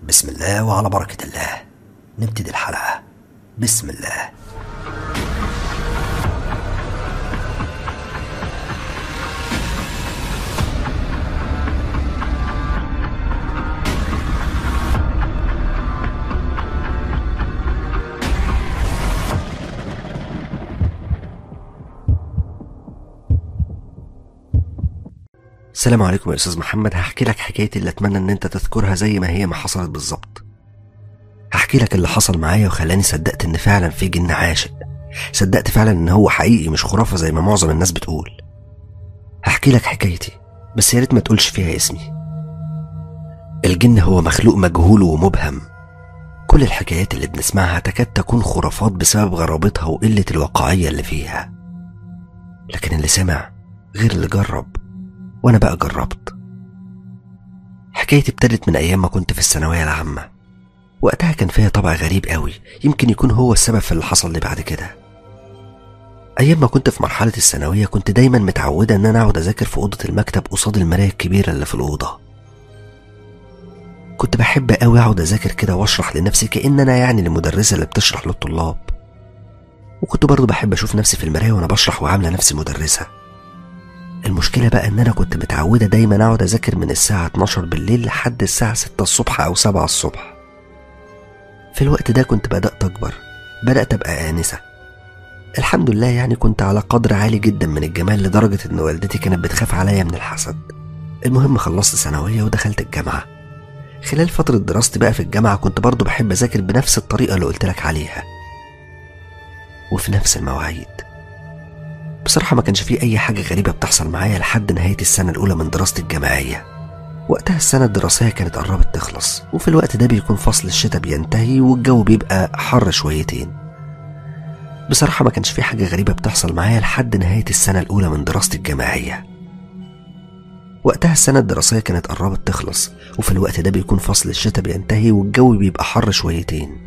بسم الله وعلى بركة الله نبتدي الحلقة بسم الله السلام عليكم يا استاذ محمد هحكي لك حكايتي اللي اتمنى ان انت تذكرها زي ما هي ما حصلت بالظبط هحكي لك اللي حصل معايا وخلاني صدقت ان فعلا في جن عاشق صدقت فعلا ان هو حقيقي مش خرافه زي ما معظم الناس بتقول هحكي لك حكايتي بس يا ريت ما تقولش فيها اسمي الجن هو مخلوق مجهول ومبهم كل الحكايات اللي بنسمعها تكاد تكون خرافات بسبب غرابتها وقلة الواقعية اللي فيها لكن اللي سمع غير اللي جرب وانا بقى جربت حكايتي ابتدت من ايام ما كنت في الثانويه العامه وقتها كان فيها طبع غريب قوي يمكن يكون هو السبب في اللي حصل لي بعد كده ايام ما كنت في مرحله الثانويه كنت دايما متعوده ان انا اقعد اذاكر في اوضه المكتب قصاد المرايه الكبيره اللي في الاوضه كنت بحب قوي اقعد اذاكر كده واشرح لنفسي كان انا يعني المدرسه اللي بتشرح للطلاب وكنت برضه بحب اشوف نفسي في المرايه وانا بشرح وعامله نفسي مدرسه المشكلة بقى إن أنا كنت متعودة دايما أقعد أذاكر من الساعة 12 بالليل لحد الساعة 6 الصبح أو 7 الصبح في الوقت ده كنت بدأت أكبر بدأت أبقى آنسة الحمد لله يعني كنت على قدر عالي جدا من الجمال لدرجة إن والدتي كانت بتخاف عليا من الحسد المهم خلصت ثانوية ودخلت الجامعة خلال فترة دراستي بقى في الجامعة كنت برضو بحب أذاكر بنفس الطريقة اللي قلت لك عليها وفي نفس المواعيد بصراحة ما كانش في أي حاجة غريبة بتحصل معايا لحد نهاية السنة الأولى من دراستي الجامعية وقتها السنة الدراسية كانت قربت تخلص وفي الوقت ده بيكون فصل الشتاء بينتهي والجو بيبقى حر شويتين بصراحة ما كانش في حاجة غريبة بتحصل معايا لحد نهاية السنة الأولى من دراستي الجامعية وقتها السنة الدراسية كانت قربت تخلص وفي الوقت ده بيكون فصل الشتاء بينتهي والجو بيبقى حر شويتين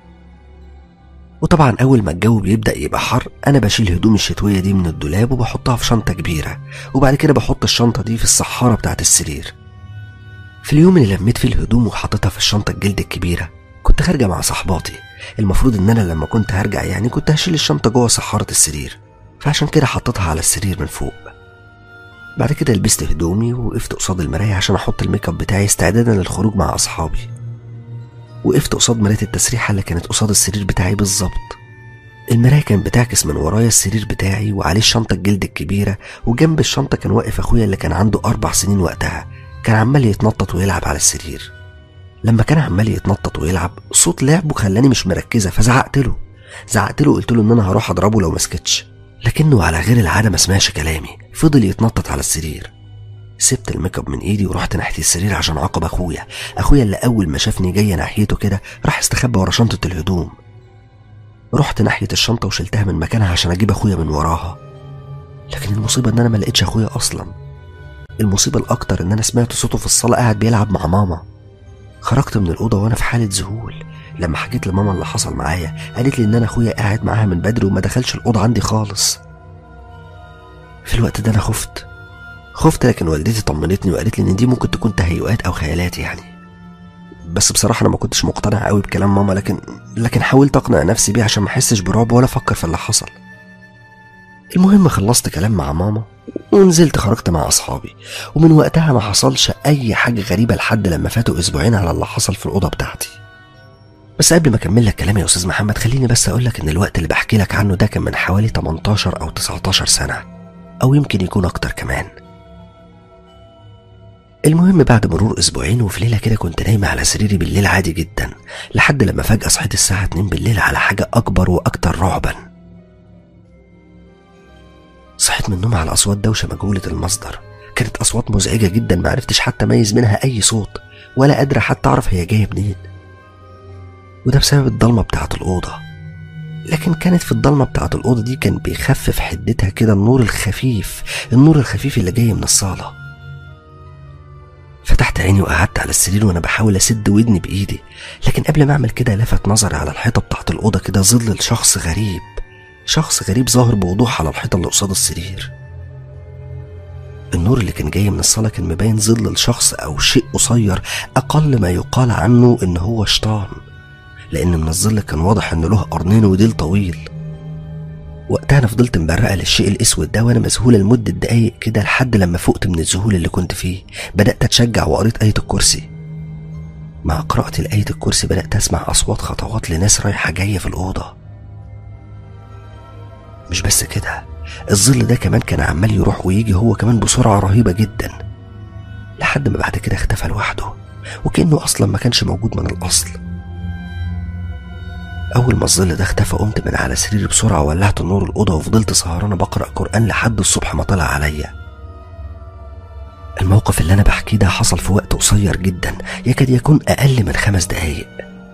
وطبعا أول ما الجو بيبدأ يبقى حر أنا بشيل هدومي الشتوية دي من الدولاب وبحطها في شنطة كبيرة وبعد كده بحط الشنطة دي في الصحارة بتاعة السرير في اليوم اللي لميت فيه الهدوم وحطيتها في الشنطة الجلد الكبيرة كنت خارجة مع صحباتي المفروض إن أنا لما كنت هرجع يعني كنت هشيل الشنطة جوه صحارة السرير فعشان كده حطيتها على السرير من فوق بعد كده لبست هدومي ووقفت قصاد المراية عشان أحط الميك اب بتاعي استعدادا للخروج مع أصحابي وقفت قصاد مراية التسريحة اللي كانت قصاد السرير بتاعي بالظبط المراية كانت بتعكس من ورايا السرير بتاعي وعليه الشنطة الجلد الكبيرة وجنب الشنطة كان واقف أخويا اللي كان عنده أربع سنين وقتها كان عمال يتنطط ويلعب على السرير لما كان عمال يتنطط ويلعب صوت لعبه خلاني مش مركزة فزعقت له زعقت له قلت له إن أنا هروح أضربه لو مسكتش لكنه على غير العادة ما سمعش كلامي فضل يتنطط على السرير سبت الميك اب من ايدي ورحت ناحيه السرير عشان اعاقب اخويا اخويا اللي اول ما شافني جايه ناحيته كده راح استخبى ورا شنطه الهدوم رحت ناحيه الشنطه وشلتها من مكانها عشان اجيب اخويا من وراها لكن المصيبه ان انا ما لقيتش اخويا اصلا المصيبه الاكتر ان انا سمعت صوته في الصاله قاعد بيلعب مع ماما خرجت من الاوضه وانا في حاله ذهول لما حكيت لماما اللي حصل معايا قالت لي ان انا اخويا قاعد معاها من بدري وما دخلش الاوضه عندي خالص في الوقت ده انا خفت خفت لكن والدتي طمنتني وقالت لي ان دي ممكن تكون تهيؤات او خيالات يعني بس بصراحه انا ما كنتش مقتنع قوي بكلام ماما لكن لكن حاولت اقنع نفسي بيه عشان ما احسش برعب ولا افكر في اللي حصل المهم خلصت كلام مع ماما ونزلت خرجت مع اصحابي ومن وقتها ما حصلش اي حاجه غريبه لحد لما فاتوا اسبوعين على اللي حصل في الاوضه بتاعتي بس قبل ما اكمل لك كلامي يا استاذ محمد خليني بس اقول لك ان الوقت اللي بحكي لك عنه ده كان من حوالي 18 او 19 سنه او يمكن يكون اكتر كمان المهم بعد مرور اسبوعين وفي ليله كده كنت نايمه على سريري بالليل عادي جدا لحد لما فجاه صحيت الساعه 2 بالليل على حاجه اكبر واكتر رعبا صحيت من النوم على اصوات دوشه مجهوله المصدر كانت اصوات مزعجه جدا ما عرفتش حتى اميز منها اي صوت ولا قادره حتى اعرف هي جايه منين وده بسبب الضلمه بتاعه الاوضه لكن كانت في الضلمه بتاعه الاوضه دي كان بيخفف حدتها كده النور الخفيف النور الخفيف اللي جاي من الصاله فتحت عيني وقعدت على السرير وانا بحاول اسد ودني بايدي لكن قبل ما اعمل كده لفت نظري على الحيطه بتاعت الاوضه كده ظل لشخص غريب شخص غريب ظاهر بوضوح على الحيطه اللي قصاد السرير النور اللي كان جاي من الصالة كان مبين ظل الشخص أو شيء قصير أقل ما يقال عنه إن هو شيطان لأن من الظل كان واضح إن له قرنين وديل طويل وقتها أنا فضلت مبرقة للشيء الأسود ده وأنا مذهولة لمدة دقايق كده لحد لما فقت من الذهول اللي كنت فيه بدأت أتشجع وقريت آية الكرسي مع قراءة الآية الكرسي بدأت أسمع أصوات خطوات لناس رايحة جاية في الأوضة مش بس كده الظل ده كمان كان عمال يروح ويجي هو كمان بسرعة رهيبة جدا لحد ما بعد كده اختفى لوحده وكأنه أصلا ما كانش موجود من الأصل أول ما الظل ده اختفى قمت من على سريري بسرعة وولعت نور الأوضة وفضلت سهرانة بقرأ قرآن لحد الصبح ما طلع عليا الموقف اللي أنا بحكيه ده حصل في وقت قصير جدا يكاد يكون أقل من خمس دقايق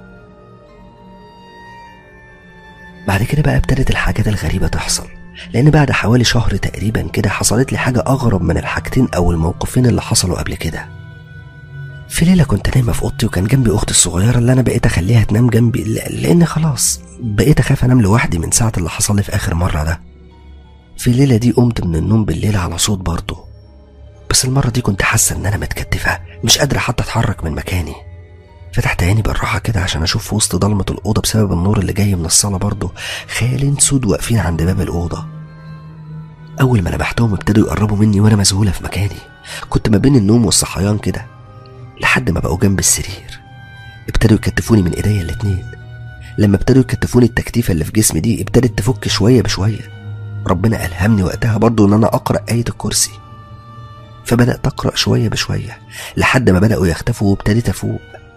بعد كده بقى ابتدت الحاجات الغريبة تحصل لأن بعد حوالي شهر تقريبا كده حصلت لي حاجة أغرب من الحاجتين أو الموقفين اللي حصلوا قبل كده في ليلة كنت نايمة في أوضتي وكان جنبي أختي الصغيرة اللي أنا بقيت أخليها تنام جنبي ل- لأن خلاص بقيت أخاف أنام لوحدي من ساعة اللي حصل لي في آخر مرة ده في الليلة دي قمت من النوم بالليل على صوت برضه بس المرة دي كنت حاسة إن أنا متكتفة مش قادرة حتى أتحرك من مكاني فتحت عيني بالراحة كده عشان أشوف في وسط ضلمة الأوضة بسبب النور اللي جاي من الصالة برضه خيالين سود واقفين عند باب الأوضة أول ما لمحتهم ابتدوا يقربوا مني وأنا مذهولة في مكاني كنت ما بين النوم والصحيان كده لحد ما بقوا جنب السرير ابتدوا يكتفوني من ايديا الاتنين لما ابتدوا يكتفوني التكتيفة اللي في جسمي دي ابتدت تفك شوية بشوية ربنا ألهمني وقتها برضو إن أنا أقرأ آية الكرسي فبدأت أقرأ شوية بشوية لحد ما بدأوا يختفوا وابتديت أفوق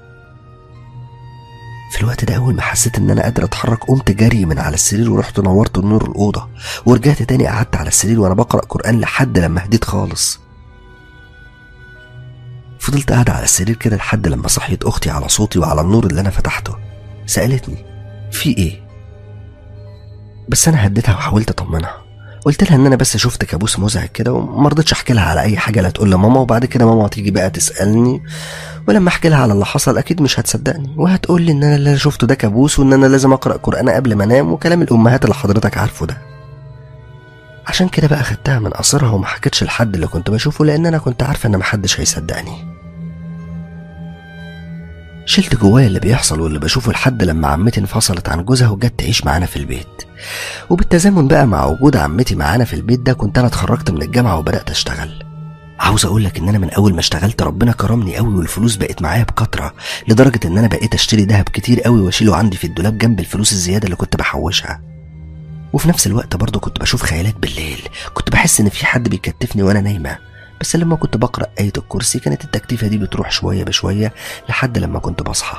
في الوقت ده أول ما حسيت إن أنا قادر أتحرك قمت جري من على السرير ورحت نورت نور الأوضة ورجعت تاني قعدت على السرير وأنا بقرأ قرآن لحد لما هديت خالص فضلت قاعدة على السرير كده لحد لما صحيت أختي على صوتي وعلى النور اللي أنا فتحته سألتني في إيه؟ بس أنا هديتها وحاولت أطمنها قلت لها إن أنا بس شفت كابوس مزعج كده وما رضيتش أحكي لها على أي حاجة لا تقول لماما وبعد كده ماما تيجي بقى تسألني ولما أحكي لها على اللي حصل أكيد مش هتصدقني وهتقول لي إن أنا اللي شفته ده كابوس وإن أنا لازم أقرأ قرآن قبل ما أنام وكلام الأمهات اللي حضرتك عارفه ده عشان كده بقى خدتها من قصرها وما حكيتش لحد اللي كنت بشوفه لأن أنا كنت عارفة إن محدش هيصدقني شلت جوايا اللي بيحصل واللي بشوفه لحد لما عمتي انفصلت عن جوزها وجت تعيش معانا في البيت وبالتزامن بقى مع وجود عمتي معانا في البيت ده كنت انا اتخرجت من الجامعه وبدات اشتغل عاوز اقول لك ان انا من اول ما اشتغلت ربنا كرمني قوي والفلوس بقت معايا بكتره لدرجه ان انا بقيت اشتري دهب كتير قوي واشيله عندي في الدولاب جنب الفلوس الزياده اللي كنت بحوشها وفي نفس الوقت برضه كنت بشوف خيالات بالليل كنت بحس ان في حد بيكتفني وانا نايمه بس لما كنت بقرا ايه الكرسي كانت التكتيفه دي بتروح شويه بشويه لحد لما كنت بصحى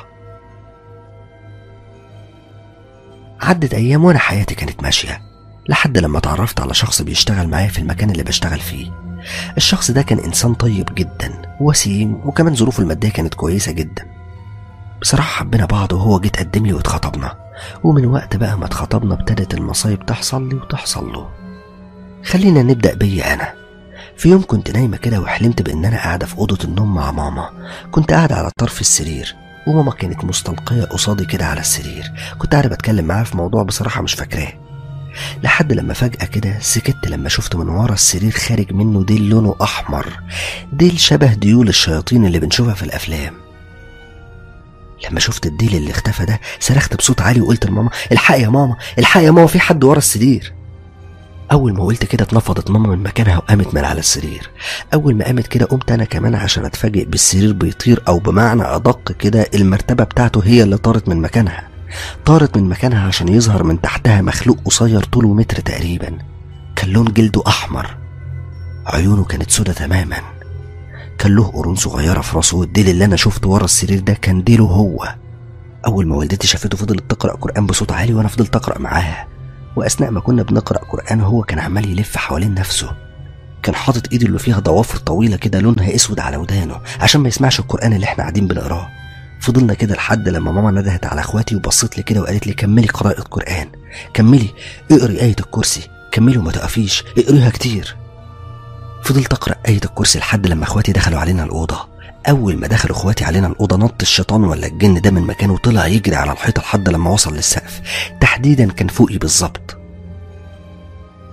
عدت ايام وانا حياتي كانت ماشيه لحد لما اتعرفت على شخص بيشتغل معايا في المكان اللي بشتغل فيه الشخص ده كان انسان طيب جدا وسيم وكمان ظروفه الماديه كانت كويسه جدا بصراحه حبينا بعض وهو جه تقدم لي واتخطبنا ومن وقت بقى ما اتخطبنا ابتدت المصايب تحصل لي وتحصل له خلينا نبدا بيا انا في يوم كنت نايمة كده وحلمت بإن أنا قاعدة في أوضة النوم مع ماما كنت قاعدة على طرف السرير وماما كانت مستلقية قصادي كده على السرير كنت قاعدة بتكلم معاها في موضوع بصراحة مش فاكراه لحد لما فجأة كده سكت لما شفت من ورا السرير خارج منه ديل لونه أحمر ديل شبه ديول الشياطين اللي بنشوفها في الأفلام لما شفت الديل اللي اختفى ده صرخت بصوت عالي وقلت لماما الحق يا ماما الحق يا ماما في حد ورا السرير أول ما قلت كده اتنفضت ماما من مكانها وقامت من على السرير أول ما قامت كده قمت أنا كمان عشان أتفاجئ بالسرير بيطير أو بمعنى أدق كده المرتبة بتاعته هي اللي طارت من مكانها طارت من مكانها عشان يظهر من تحتها مخلوق قصير طوله متر تقريبا كان لون جلده أحمر عيونه كانت سودة تماما كان له قرون صغيرة في راسه والديل اللي أنا شفته ورا السرير ده كان ديله هو أول ما والدتي شافته فضلت تقرأ قرآن بصوت عالي وأنا فضلت أقرأ معاها وأثناء ما كنا بنقرأ قرآن هو كان عمال يلف حوالين نفسه كان حاطط ايده اللي فيها ضوافر طويلة كده لونها اسود على ودانه عشان ما يسمعش القرآن اللي احنا قاعدين بنقراه فضلنا كده لحد لما ماما ندهت على اخواتي وبصت لي كده وقالت لي كملي قراءة قرآن كملي اقري آية الكرسي كملي وما تقفيش اقريها كتير فضلت اقرا آية الكرسي لحد لما اخواتي دخلوا علينا الأوضة أول ما دخلوا اخواتي علينا الأوضة نط الشيطان ولا الجن ده من مكانه وطلع يجري على الحيطة لحد لما وصل للسقف تحديدا كان فوقي بالظبط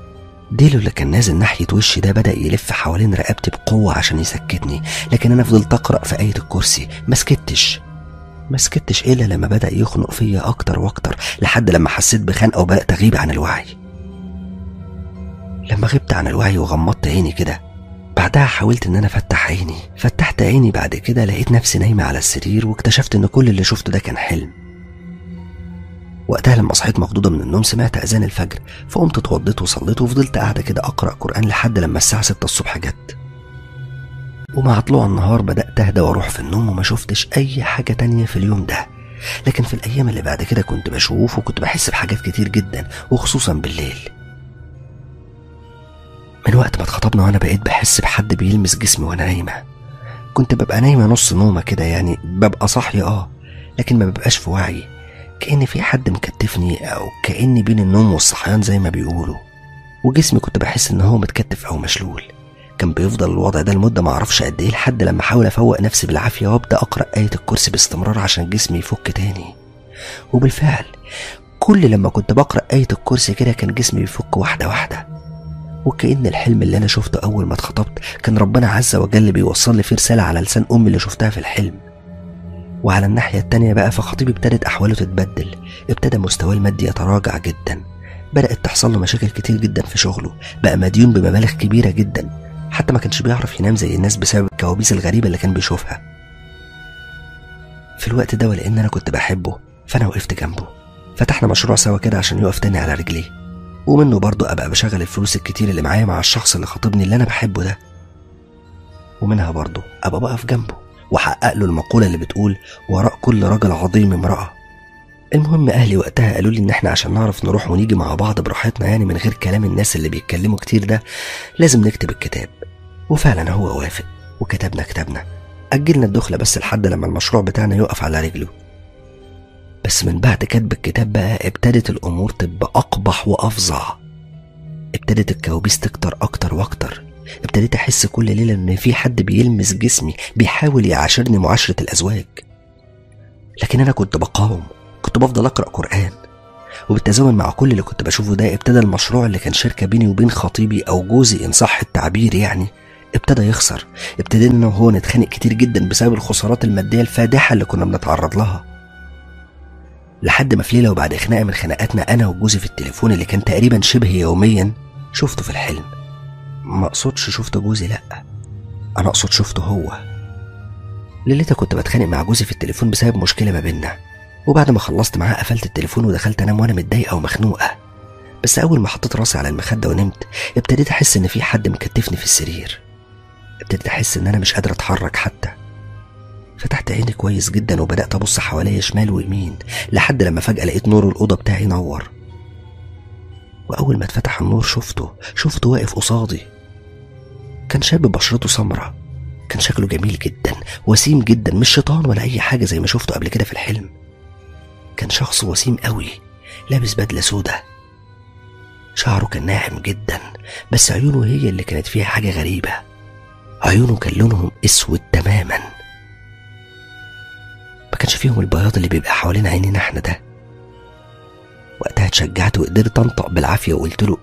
ديلو اللي كان نازل ناحية وشي ده بدأ يلف حوالين رقبتي بقوة عشان يسكتني لكن أنا فضلت أقرأ في آية الكرسي ما سكتش ما سكتش إلا لما بدأ يخنق فيا أكتر وأكتر لحد لما حسيت بخنقة وبدأت أغيب عن الوعي لما غبت عن الوعي وغمضت عيني كده بعدها حاولت ان انا افتح عيني فتحت عيني بعد كده لقيت نفسي نايمة على السرير واكتشفت ان كل اللي شفته ده كان حلم وقتها لما صحيت مخضوضة من النوم سمعت أذان الفجر فقمت اتوضيت وصليت وفضلت قاعدة كده أقرأ قرآن لحد لما الساعة ستة الصبح جت ومع طلوع النهار بدأت أهدى وأروح في النوم وما شفتش أي حاجة تانية في اليوم ده لكن في الأيام اللي بعد كده كنت بشوف وكنت بحس بحاجات كتير جدا وخصوصا بالليل من وقت ما اتخطبنا وأنا بقيت بحس بحد بيلمس جسمي وأنا نايمة كنت ببقى نايمة نص نومة كده يعني ببقى صاحية اه لكن ما ببقاش في وعي كأن في حد مكتفني أو كأني بين النوم والصحيان زي ما بيقولوا وجسمي كنت بحس إن هو متكتف أو مشلول كان بيفضل الوضع ده لمدة معرفش قد إيه لحد لما أحاول أفوق نفسي بالعافية وأبدأ أقرأ آية الكرسي باستمرار عشان جسمي يفك تاني وبالفعل كل لما كنت بقرأ آية الكرسي كده كان جسمي بيفك واحدة واحدة وكأن الحلم اللي أنا شفته أول ما اتخطبت كان ربنا عز وجل بيوصل لي فيه رسالة على لسان أمي اللي شفتها في الحلم وعلى الناحية التانية بقى فخطيبي ابتدت أحواله تتبدل ابتدى مستواه المادي يتراجع جدا بدأت تحصل له مشاكل كتير جدا في شغله بقى مديون بمبالغ كبيرة جدا حتى ما كانش بيعرف ينام زي الناس بسبب الكوابيس الغريبة اللي كان بيشوفها في الوقت ده ولأن أنا كنت بحبه فأنا وقفت جنبه فتحنا مشروع سوا كده عشان يقف تاني على رجليه ومنه برضه أبقى بشغل الفلوس الكتير اللي معايا مع الشخص اللي خاطبني اللي أنا بحبه ده ومنها برضه أبقى بقف جنبه وحقق له المقولة اللي بتقول وراء كل رجل عظيم امرأة المهم أهلي وقتها قالوا لي إن إحنا عشان نعرف نروح ونيجي مع بعض براحتنا يعني من غير كلام الناس اللي بيتكلموا كتير ده لازم نكتب الكتاب وفعلا هو وافق وكتبنا كتابنا أجلنا الدخلة بس لحد لما المشروع بتاعنا يقف على رجله بس من بعد كتب الكتاب بقى ابتدت الأمور تبقى أقبح وأفظع ابتدت الكوابيس تكتر أكتر وأكتر ابتديت أحس كل ليلة إن في حد بيلمس جسمي بيحاول يعاشرني معاشرة الأزواج لكن أنا كنت بقاوم كنت بفضل أقرأ قرآن وبالتزامن مع كل اللي كنت بشوفه ده ابتدى المشروع اللي كان شركة بيني وبين خطيبي أو جوزي إن صح التعبير يعني ابتدى يخسر ابتدينا أنا وهو نتخانق كتير جدا بسبب الخسارات المادية الفادحة اللي كنا بنتعرض لها لحد ما في ليلة وبعد خناقة من خناقاتنا أنا وجوزي في التليفون اللي كان تقريبا شبه يوميا شفته في الحلم ما اقصدش شفت جوزي لا انا اقصد شفته هو ليلتها كنت بتخانق مع جوزي في التليفون بسبب مشكله ما بينا وبعد ما خلصت معاه قفلت التليفون ودخلت انام وانا متضايقه ومخنوقه بس اول ما حطيت راسي على المخده ونمت ابتديت احس ان في حد مكتفني في السرير ابتديت احس ان انا مش قادر اتحرك حتى فتحت عيني كويس جدا وبدات ابص حواليا شمال ويمين لحد لما فجاه لقيت نور الاوضه بتاعي نور واول ما اتفتح النور شفته شفته واقف قصادي كان شاب بشرته سمرة كان شكله جميل جدا وسيم جدا مش شيطان ولا أي حاجة زي ما شفته قبل كده في الحلم كان شخص وسيم قوي لابس بدلة سودة شعره كان ناعم جدا بس عيونه هي اللي كانت فيها حاجة غريبة عيونه كان لونهم اسود تماما ما كانش فيهم البياض اللي بيبقى حوالين عينينا احنا ده وقتها اتشجعت وقدرت انطق بالعافية وقلت له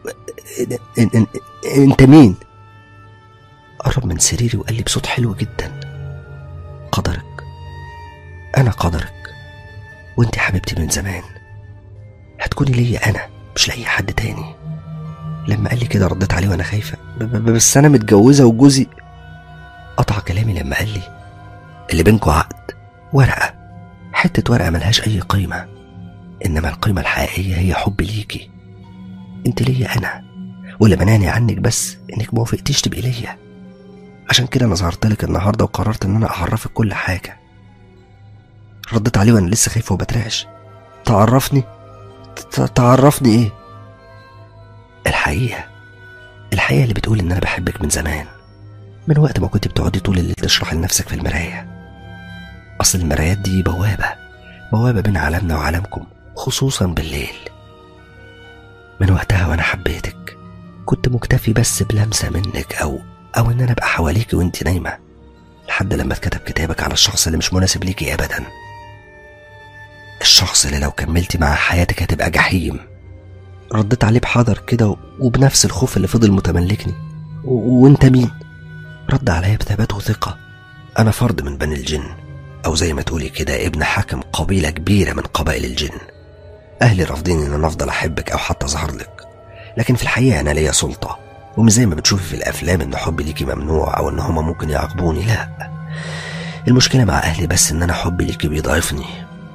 انت مين؟ قرب من سريري وقال لي بصوت حلو جدا قدرك أنا قدرك وانت حبيبتي من زمان هتكوني ليا أنا مش لأي حد تاني لما قال لي كده رديت عليه وأنا خايفة بس أنا متجوزة وجوزي قطع كلامي لما قال لي اللي بينكوا عقد ورقة حتة ورقة ملهاش أي قيمة إنما القيمة الحقيقية هي حب ليكي انت ليا أنا واللي منعني عنك بس إنك موافقتيش تبقي ليا عشان كده انا ظهرت لك النهارده وقررت ان انا اعرفك كل حاجه رديت عليه وانا لسه خايف وبترعش تعرفني تعرفني ايه الحقيقه الحقيقه اللي بتقول ان انا بحبك من زمان من وقت ما كنت بتقعدي طول الليل تشرح لنفسك في المرايه اصل المرايات دي بوابه بوابه بين عالمنا وعالمكم خصوصا بالليل من وقتها وانا حبيتك كنت مكتفي بس بلمسه منك او او ان انا ابقى حواليكي وانت نايمه لحد لما اتكتب كتابك على الشخص اللي مش مناسب ليكي ابدا الشخص اللي لو كملتي معاه حياتك هتبقى جحيم رديت عليه بحذر كده وبنفس الخوف اللي فضل متملكني و- وانت مين رد عليا بثبات وثقة أنا فرد من بني الجن أو زي ما تقولي كده ابن حاكم قبيلة كبيرة من قبائل الجن أهلي رافضين إن أنا أفضل أحبك أو حتى أظهر لك لكن في الحقيقة أنا ليا سلطة ومش زي ما بتشوفي في الأفلام إن حبي ليكي ممنوع أو إن هما ممكن يعاقبوني لا المشكلة مع أهلي بس إن أنا حبي ليكي بيضعفني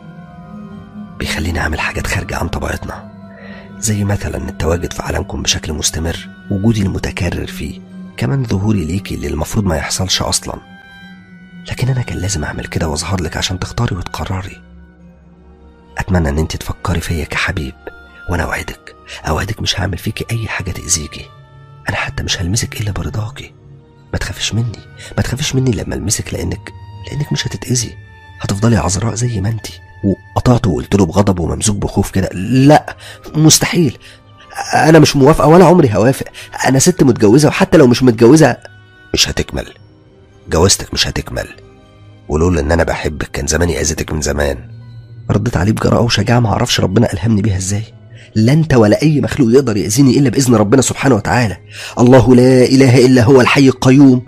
بيخليني أعمل حاجات خارجة عن طبيعتنا زي مثلا التواجد في عالمكم بشكل مستمر وجودي المتكرر فيه كمان ظهوري ليكي اللي المفروض ما يحصلش أصلا لكن أنا كان لازم أعمل كده وأظهر لك عشان تختاري وتقرري أتمنى إن أنت تفكري فيا كحبيب وأنا أوعدك أوعدك مش هعمل فيكي أي حاجة تأذيكي أنا حتى مش هلمسك إلا برضاكي ما تخافيش مني ما تخافيش مني لما ألمسك لأنك لأنك مش هتتأذي هتفضلي عذراء زي ما أنتي وقطعته وقلت له بغضب وممزوج بخوف كده لا مستحيل انا مش موافقه ولا عمري هوافق انا ست متجوزه وحتى لو مش متجوزه مش هتكمل جوازتك مش هتكمل ولولا ان انا بحبك كان زماني اذيتك من زمان رديت عليه بجرأة وشجاعة ما اعرفش ربنا الهمني بيها ازاي لا انت ولا اي مخلوق يقدر يأذيني الا باذن ربنا سبحانه وتعالى الله لا اله الا هو الحي القيوم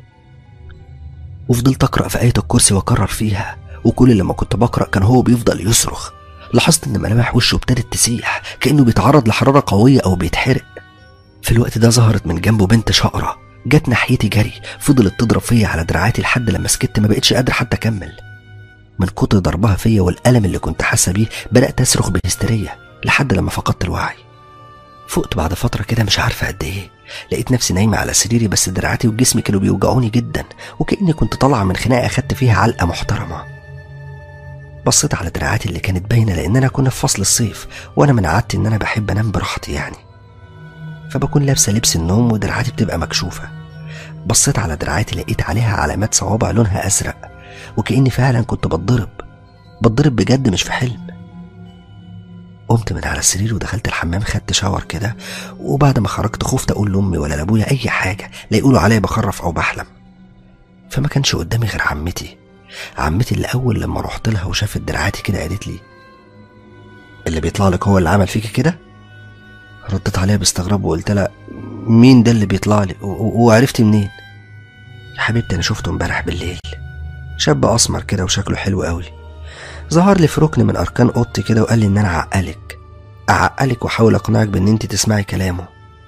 وفضلت اقرا في ايه الكرسي واكرر فيها وكل لما كنت بقرا كان هو بيفضل يصرخ لاحظت ان ملامح وشه ابتدت تسيح كانه بيتعرض لحراره قويه او بيتحرق في الوقت ده ظهرت من جنبه بنت شقره جت ناحيتي جري فضلت تضرب فيا على دراعاتي لحد لما سكت ما بقتش قادر حتى اكمل من كتر ضربها فيا والالم اللي كنت حاسه بيه بدات اصرخ بهستيريا لحد لما فقدت الوعي فقت بعد فتره كده مش عارفه قد ايه لقيت نفسي نايمه على سريري بس دراعاتي وجسمي كانوا بيوجعوني جدا وكاني كنت طالعه من خناقه اخدت فيها علقه محترمه بصيت على دراعاتي اللي كانت باينه لاننا كنا في فصل الصيف وانا من عادتي ان انا بحب انام براحتي يعني فبكون لابسه لبس النوم ودراعاتي بتبقى مكشوفه بصيت على دراعاتي لقيت عليها علامات صوابع لونها ازرق وكاني فعلا كنت بتضرب بتضرب بجد مش في حلم قمت من على السرير ودخلت الحمام خدت شاور كده وبعد ما خرجت خفت اقول لامي ولا لابويا اي حاجه لا يقولوا عليا بخرف او بحلم فما كانش قدامي غير عمتي عمتي اللي اول لما رحت لها وشافت دراعاتي كده قالت لي اللي بيطلع لك هو اللي عمل فيك كده رديت عليها باستغراب وقلت لها مين ده اللي بيطلع لي و- و- وعرفتي منين يا حبيبتي انا شفته امبارح بالليل شاب اسمر كده وشكله حلو قوي ظهر لي في ركن من اركان اوضتي كده وقال لي ان انا اعقلك اعقلك واحاول اقنعك بان انت تسمعي كلامه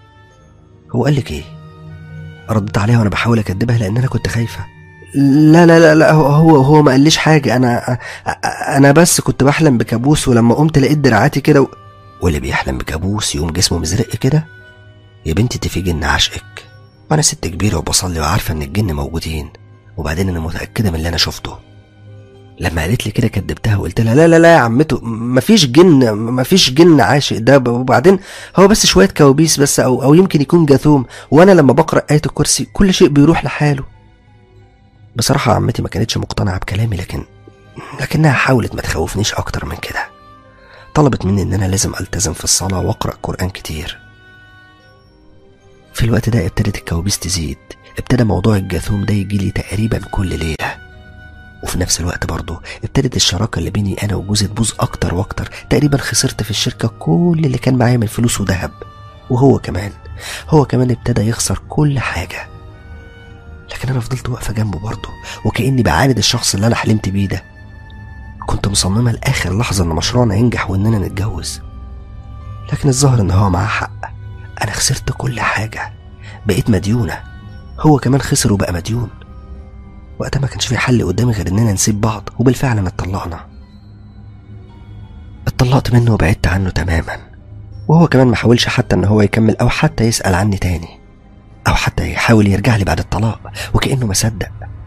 هو قال لك ايه رديت عليها وانا بحاول اكدبها لان انا كنت خايفه لا لا لا لا هو هو, هو ما قاليش حاجه انا انا بس كنت بحلم بكابوس ولما قمت لقيت دراعاتي كده و... واللي بيحلم بكابوس يقوم جسمه مزرق كده يا بنتي انت في جن عشقك وانا ست كبيره وبصلي وعارفه ان الجن موجودين وبعدين انا متاكده من اللي انا شفته لما قالت لي كده كدبتها وقلت لها لا لا لا يا عمته مفيش جن مفيش جن عاشق ده وبعدين هو بس شويه كوابيس بس او او يمكن يكون جاثوم وانا لما بقرا ايه الكرسي كل شيء بيروح لحاله بصراحه عمتي ما كانتش مقتنعه بكلامي لكن لكنها حاولت ما تخوفنيش اكتر من كده طلبت مني ان انا لازم التزم في الصلاه واقرا قران كتير في الوقت ده ابتدت الكوابيس تزيد ابتدى موضوع الجاثوم ده يجيلي تقريبا كل ليله وفي نفس الوقت برضه ابتدت الشراكه اللي بيني انا وجوزي تبوظ اكتر واكتر تقريبا خسرت في الشركه كل اللي كان معايا من فلوس وذهب وهو كمان هو كمان ابتدى يخسر كل حاجه لكن انا فضلت واقفه جنبه برضه وكاني بعاند الشخص اللي انا حلمت بيه ده كنت مصممه لاخر لحظه ان مشروعنا ينجح واننا نتجوز لكن الظاهر ان هو معاه حق انا خسرت كل حاجه بقيت مديونه هو كمان خسر وبقى مديون وقتها ما كانش في حل قدامي غير اننا نسيب بعض وبالفعل انا اتطلقنا اتطلقت منه وبعدت عنه تماما وهو كمان ما حاولش حتى ان هو يكمل او حتى يسأل عني تاني او حتى يحاول يرجع لي بعد الطلاق وكأنه ما صدق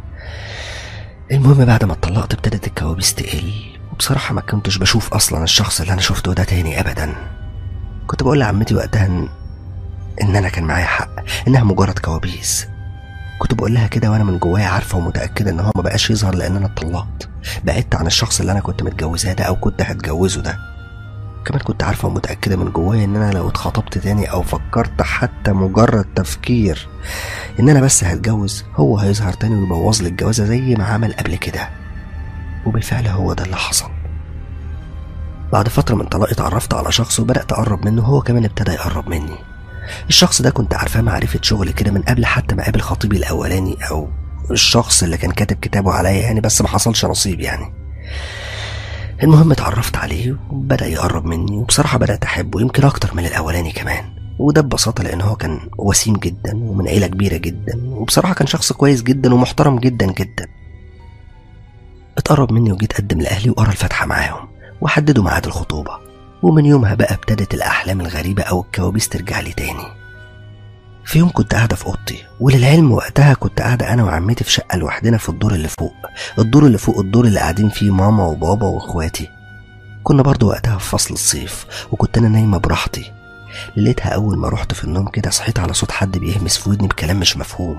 المهم بعد ما اتطلقت ابتدت الكوابيس تقل وبصراحة ما كنتش بشوف اصلا الشخص اللي انا شفته ده تاني ابدا كنت بقول لعمتي وقتها ان, إن انا كان معايا حق انها مجرد كوابيس كنت بقول لها كده وانا من جوايا عارفه ومتاكده ان هو ما بقاش يظهر لان انا اتطلقت بعدت عن الشخص اللي انا كنت متجوزاه ده او كنت هتجوزه ده كمان كنت عارفه ومتاكده من جوايا ان انا لو اتخطبت تاني او فكرت حتى مجرد تفكير ان انا بس هتجوز هو هيظهر تاني ويبوظ لي الجوازه زي ما عمل قبل كده وبالفعل هو ده اللي حصل بعد فترة من طلاقي اتعرفت على شخص وبدأت أقرب منه وهو كمان ابتدى يقرب مني الشخص ده كنت عارفاه معرفة شغل كده من قبل حتى ما قابل خطيبي الأولاني أو الشخص اللي كان كاتب كتابه عليا يعني بس ما حصلش نصيب يعني المهم اتعرفت عليه وبدأ يقرب مني وبصراحة بدأت أحبه يمكن أكتر من الأولاني كمان وده ببساطة لأن هو كان وسيم جدا ومن عيلة كبيرة جدا وبصراحة كان شخص كويس جدا ومحترم جدا جدا اتقرب مني وجيت أقدم لأهلي وقرا الفاتحة معاهم وحددوا ميعاد الخطوبة ومن يومها بقى ابتدت الأحلام الغريبة أو الكوابيس ترجع لي تاني في يوم كنت قاعدة في أوضتي وللعلم وقتها كنت قاعدة أنا وعمتي في شقة لوحدنا في الدور اللي فوق الدور اللي فوق الدور اللي قاعدين فيه ماما وبابا وإخواتي كنا برضو وقتها في فصل الصيف وكنت أنا نايمة براحتي لقيتها أول ما رحت في النوم كده صحيت على صوت حد بيهمس في ودني بكلام مش مفهوم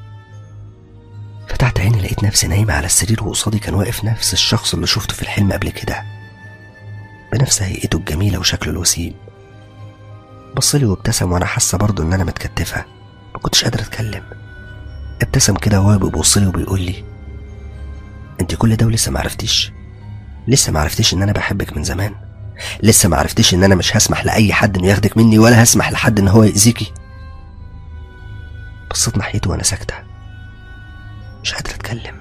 فتحت عيني لقيت نفسي نايمة على السرير وقصادي كان واقف نفس الشخص اللي شفته في الحلم قبل كده بنفس هيئته الجميلة وشكله الوسيم بصلي وابتسم وانا حاسة برضه ان انا متكتفة ما كنتش قادر اتكلم ابتسم كده وهو بيبصلي وبيقول لي انت كل ده ولسه معرفتيش لسه معرفتيش ان انا بحبك من زمان لسه معرفتيش ان انا مش هسمح لاي حد انه ياخدك مني ولا هسمح لحد ان هو يأذيكي بصيت ناحيته وانا ساكتة مش قادر اتكلم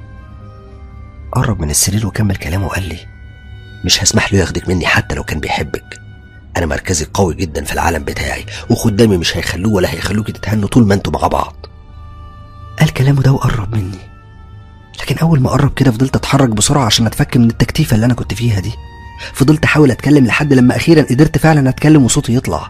قرب من السرير وكمل كلامه وقال لي مش هسمح له ياخدك مني حتى لو كان بيحبك انا مركزي قوي جدا في العالم بتاعي وخدامي مش هيخلوه ولا هيخلوكي تتهنوا طول ما انتوا مع بعض قال كلامه ده وقرب مني لكن اول ما قرب كده فضلت اتحرك بسرعه عشان اتفك من التكتيفه اللي انا كنت فيها دي فضلت احاول اتكلم لحد لما اخيرا قدرت فعلا اتكلم وصوتي يطلع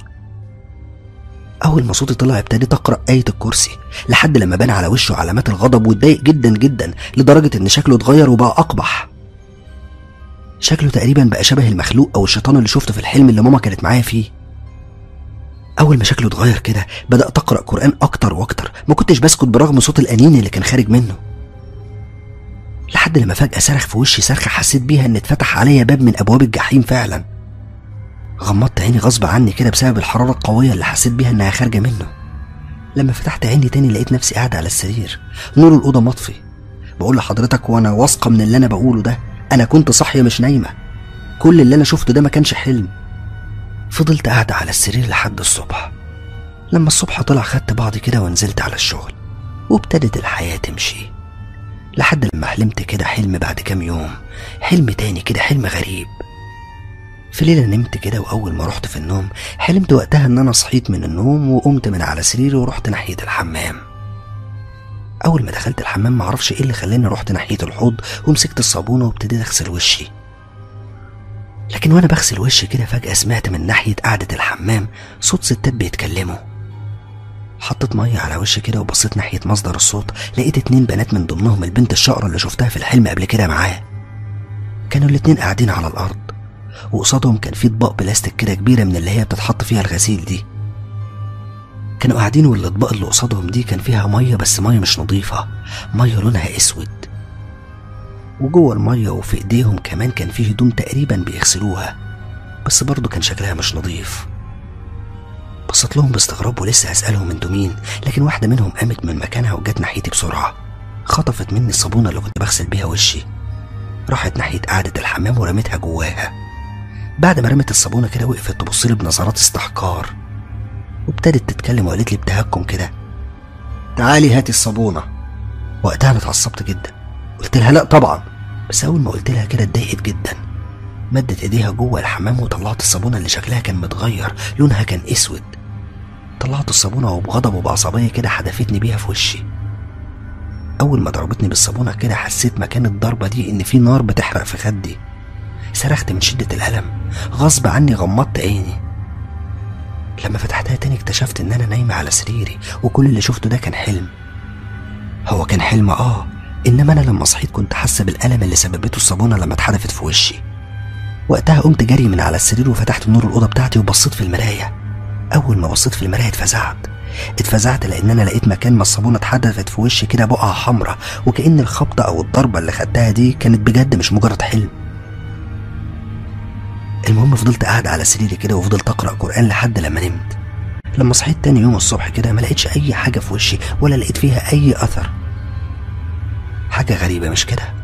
اول ما صوتي طلع ابتديت اقرا ايه الكرسي لحد لما بان على وشه علامات الغضب واتضايق جدا جدا لدرجه ان شكله اتغير وبقى اقبح شكله تقريبا بقى شبه المخلوق او الشيطان اللي شفته في الحلم اللي ماما كانت معايا فيه اول ما شكله اتغير كده بدات اقرا قران اكتر واكتر ما كنتش بسكت برغم صوت الانين اللي كان خارج منه لحد لما فجاه صرخ في وشي صرخه حسيت بيها ان اتفتح عليا باب من ابواب الجحيم فعلا غمضت عيني غصب عني كده بسبب الحراره القويه اللي حسيت بيها انها خارجه منه لما فتحت عيني تاني لقيت نفسي قاعده على السرير نور الاوضه مطفي بقول لحضرتك وانا واثقه من اللي انا بقوله ده انا كنت صاحيه مش نايمه كل اللي انا شفته ده ما كانش حلم فضلت قاعده على السرير لحد الصبح لما الصبح طلع خدت بعضي كده ونزلت على الشغل وابتدت الحياه تمشي لحد لما حلمت كده حلم بعد كام يوم حلم تاني كده حلم غريب في ليلة نمت كده وأول ما رحت في النوم حلمت وقتها إن أنا صحيت من النوم وقمت من على سريري ورحت ناحية الحمام أول ما دخلت الحمام معرفش إيه اللي خلاني رحت ناحية الحوض ومسكت الصابونة وابتديت أغسل وشي لكن وأنا بغسل وشي كده فجأة سمعت من ناحية قعدة الحمام صوت ستات بيتكلموا حطيت مية على وشي كده وبصيت ناحية مصدر الصوت لقيت اتنين بنات من ضمنهم البنت الشقرة اللي شفتها في الحلم قبل كده معاه كانوا الاتنين قاعدين على الأرض وقصادهم كان في اطباق بلاستيك كده كبيرة من اللي هي بتتحط فيها الغسيل دي كانوا قاعدين والاطباق اللي قصادهم دي كان فيها مية بس مية مش نظيفة مية لونها اسود وجوه المية وفي ايديهم كمان كان في هدوم تقريبا بيغسلوها بس برضه كان شكلها مش نظيف بصيت لهم باستغراب ولسه هسألهم انتوا مين لكن واحدة منهم قامت من مكانها وجت ناحيتي بسرعة خطفت مني الصابونة اللي كنت بغسل بيها وشي راحت ناحية قعدة الحمام ورمتها جواها بعد ما رمت الصابونة كده وقفت تبص لي بنظرات استحقار وابتدت تتكلم وقالت لي بتهكم كده تعالي هاتي الصابونة وقتها انا اتعصبت جدا قلت لها لا طبعا بس اول ما قلت لها كده اتضايقت جدا مدت ايديها جوه الحمام وطلعت الصابونة اللي شكلها كان متغير لونها كان اسود طلعت الصابونة وبغضب وبعصبية كده حدفتني بيها في وشي أول ما ضربتني بالصابونة كده حسيت مكان الضربة دي إن في نار بتحرق في خدي صرخت من شدة الألم غصب عني غمضت عيني لما فتحتها تاني اكتشفت إن أنا نايمة على سريري وكل اللي شفته ده كان حلم هو كان حلم آه إنما أنا لما صحيت كنت حاسة بالألم اللي سببته الصابونة لما اتحدفت في وشي وقتها قمت جري من على السرير وفتحت نور الأوضة بتاعتي وبصيت في المراية أول ما بصيت في المراية اتفزعت اتفزعت لأن أنا لقيت مكان ما الصابونة اتحدفت في وشي كده بقعة حمراء وكأن الخبطة أو الضربة اللي خدتها دي كانت بجد مش مجرد حلم المهم فضلت قاعد على سريري كده وفضلت أقرأ قرآن لحد لما نمت لما صحيت تاني يوم الصبح كده ما لقيتش أي حاجة في وشي ولا لقيت فيها أي أثر حاجة غريبة مش كده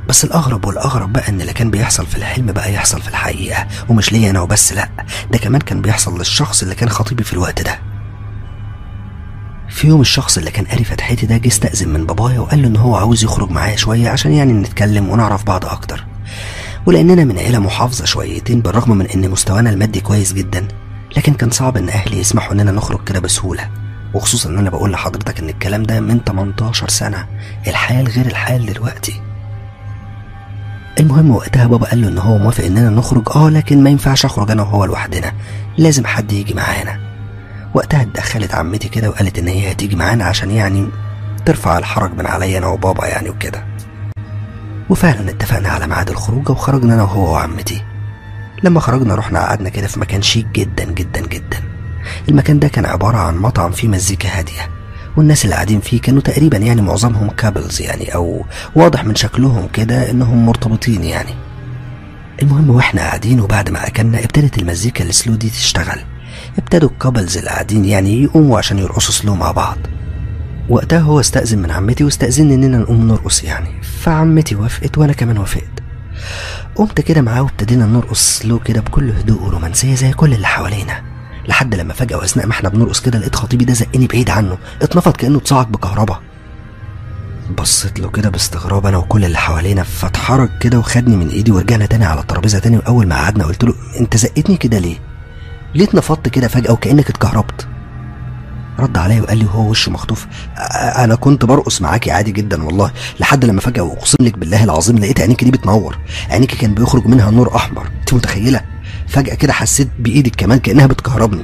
بس الأغرب والأغرب بقى إن اللي كان بيحصل في الحلم بقى يحصل في الحقيقة ومش ليا أنا وبس لأ ده كمان كان بيحصل للشخص اللي كان خطيبي في الوقت ده في يوم الشخص اللي كان قاري فتحتي ده جه استأذن من بابايا وقال له إن هو عاوز يخرج معايا شوية عشان يعني نتكلم ونعرف بعض أكتر ولأننا من عيلة محافظة شويتين بالرغم من إن مستوانا المادي كويس جدا لكن كان صعب إن أهلي يسمحوا إننا نخرج كده بسهولة وخصوصا إن أنا بقول لحضرتك إن الكلام ده من 18 سنة الحال غير الحال دلوقتي المهم وقتها بابا قال له ان هو موافق اننا نخرج اه لكن ما ينفعش اخرج انا وهو لوحدنا لازم حد يجي معانا وقتها اتدخلت عمتي كده وقالت ان هي هتيجي معانا عشان يعني ترفع الحرج من عليا انا وبابا يعني وكده وفعلا اتفقنا على ميعاد الخروجه وخرجنا انا وهو وعمتي لما خرجنا رحنا قعدنا كده في مكان شيك جدا جدا جدا المكان ده كان عبارة عن مطعم فيه مزيكا هادية والناس اللي قاعدين فيه كانوا تقريبا يعني معظمهم كابلز يعني او واضح من شكلهم كده انهم مرتبطين يعني المهم واحنا قاعدين وبعد ما اكلنا ابتدت المزيكا السلو دي تشتغل ابتدوا الكابلز اللي قاعدين يعني يقوموا عشان يرقصوا سلو مع بعض وقتها هو استأذن من عمتي واستأذن اننا نقوم نرقص يعني فعمتي وافقت وانا كمان وافقت قمت كده معاه وابتدينا نرقص سلو كده بكل هدوء ورومانسية زي كل اللي حوالينا لحد لما فجأة وأثناء ما احنا بنرقص كده لقيت خطيبي ده زقني بعيد عنه اتنفض كأنه اتصعق بكهربا بصيت له كده باستغراب انا وكل اللي حوالينا فاتحرك كده وخدني من ايدي ورجعنا تاني على الترابيزه تاني واول ما قعدنا قلت له انت زقتني كده ليه؟ ليه اتنفضت كده فجاه وكانك اتكهربت؟ رد عليا وقال لي وهو وشه مخطوف "أ- انا كنت برقص معاكي عادي جدا والله لحد لما فجاه واقسم لك بالله العظيم لقيت عينيكي دي بتنور عينيكي كان بيخرج منها نور احمر انت متخيله فجاه كده حسيت بايدك كمان كانها بتكهربني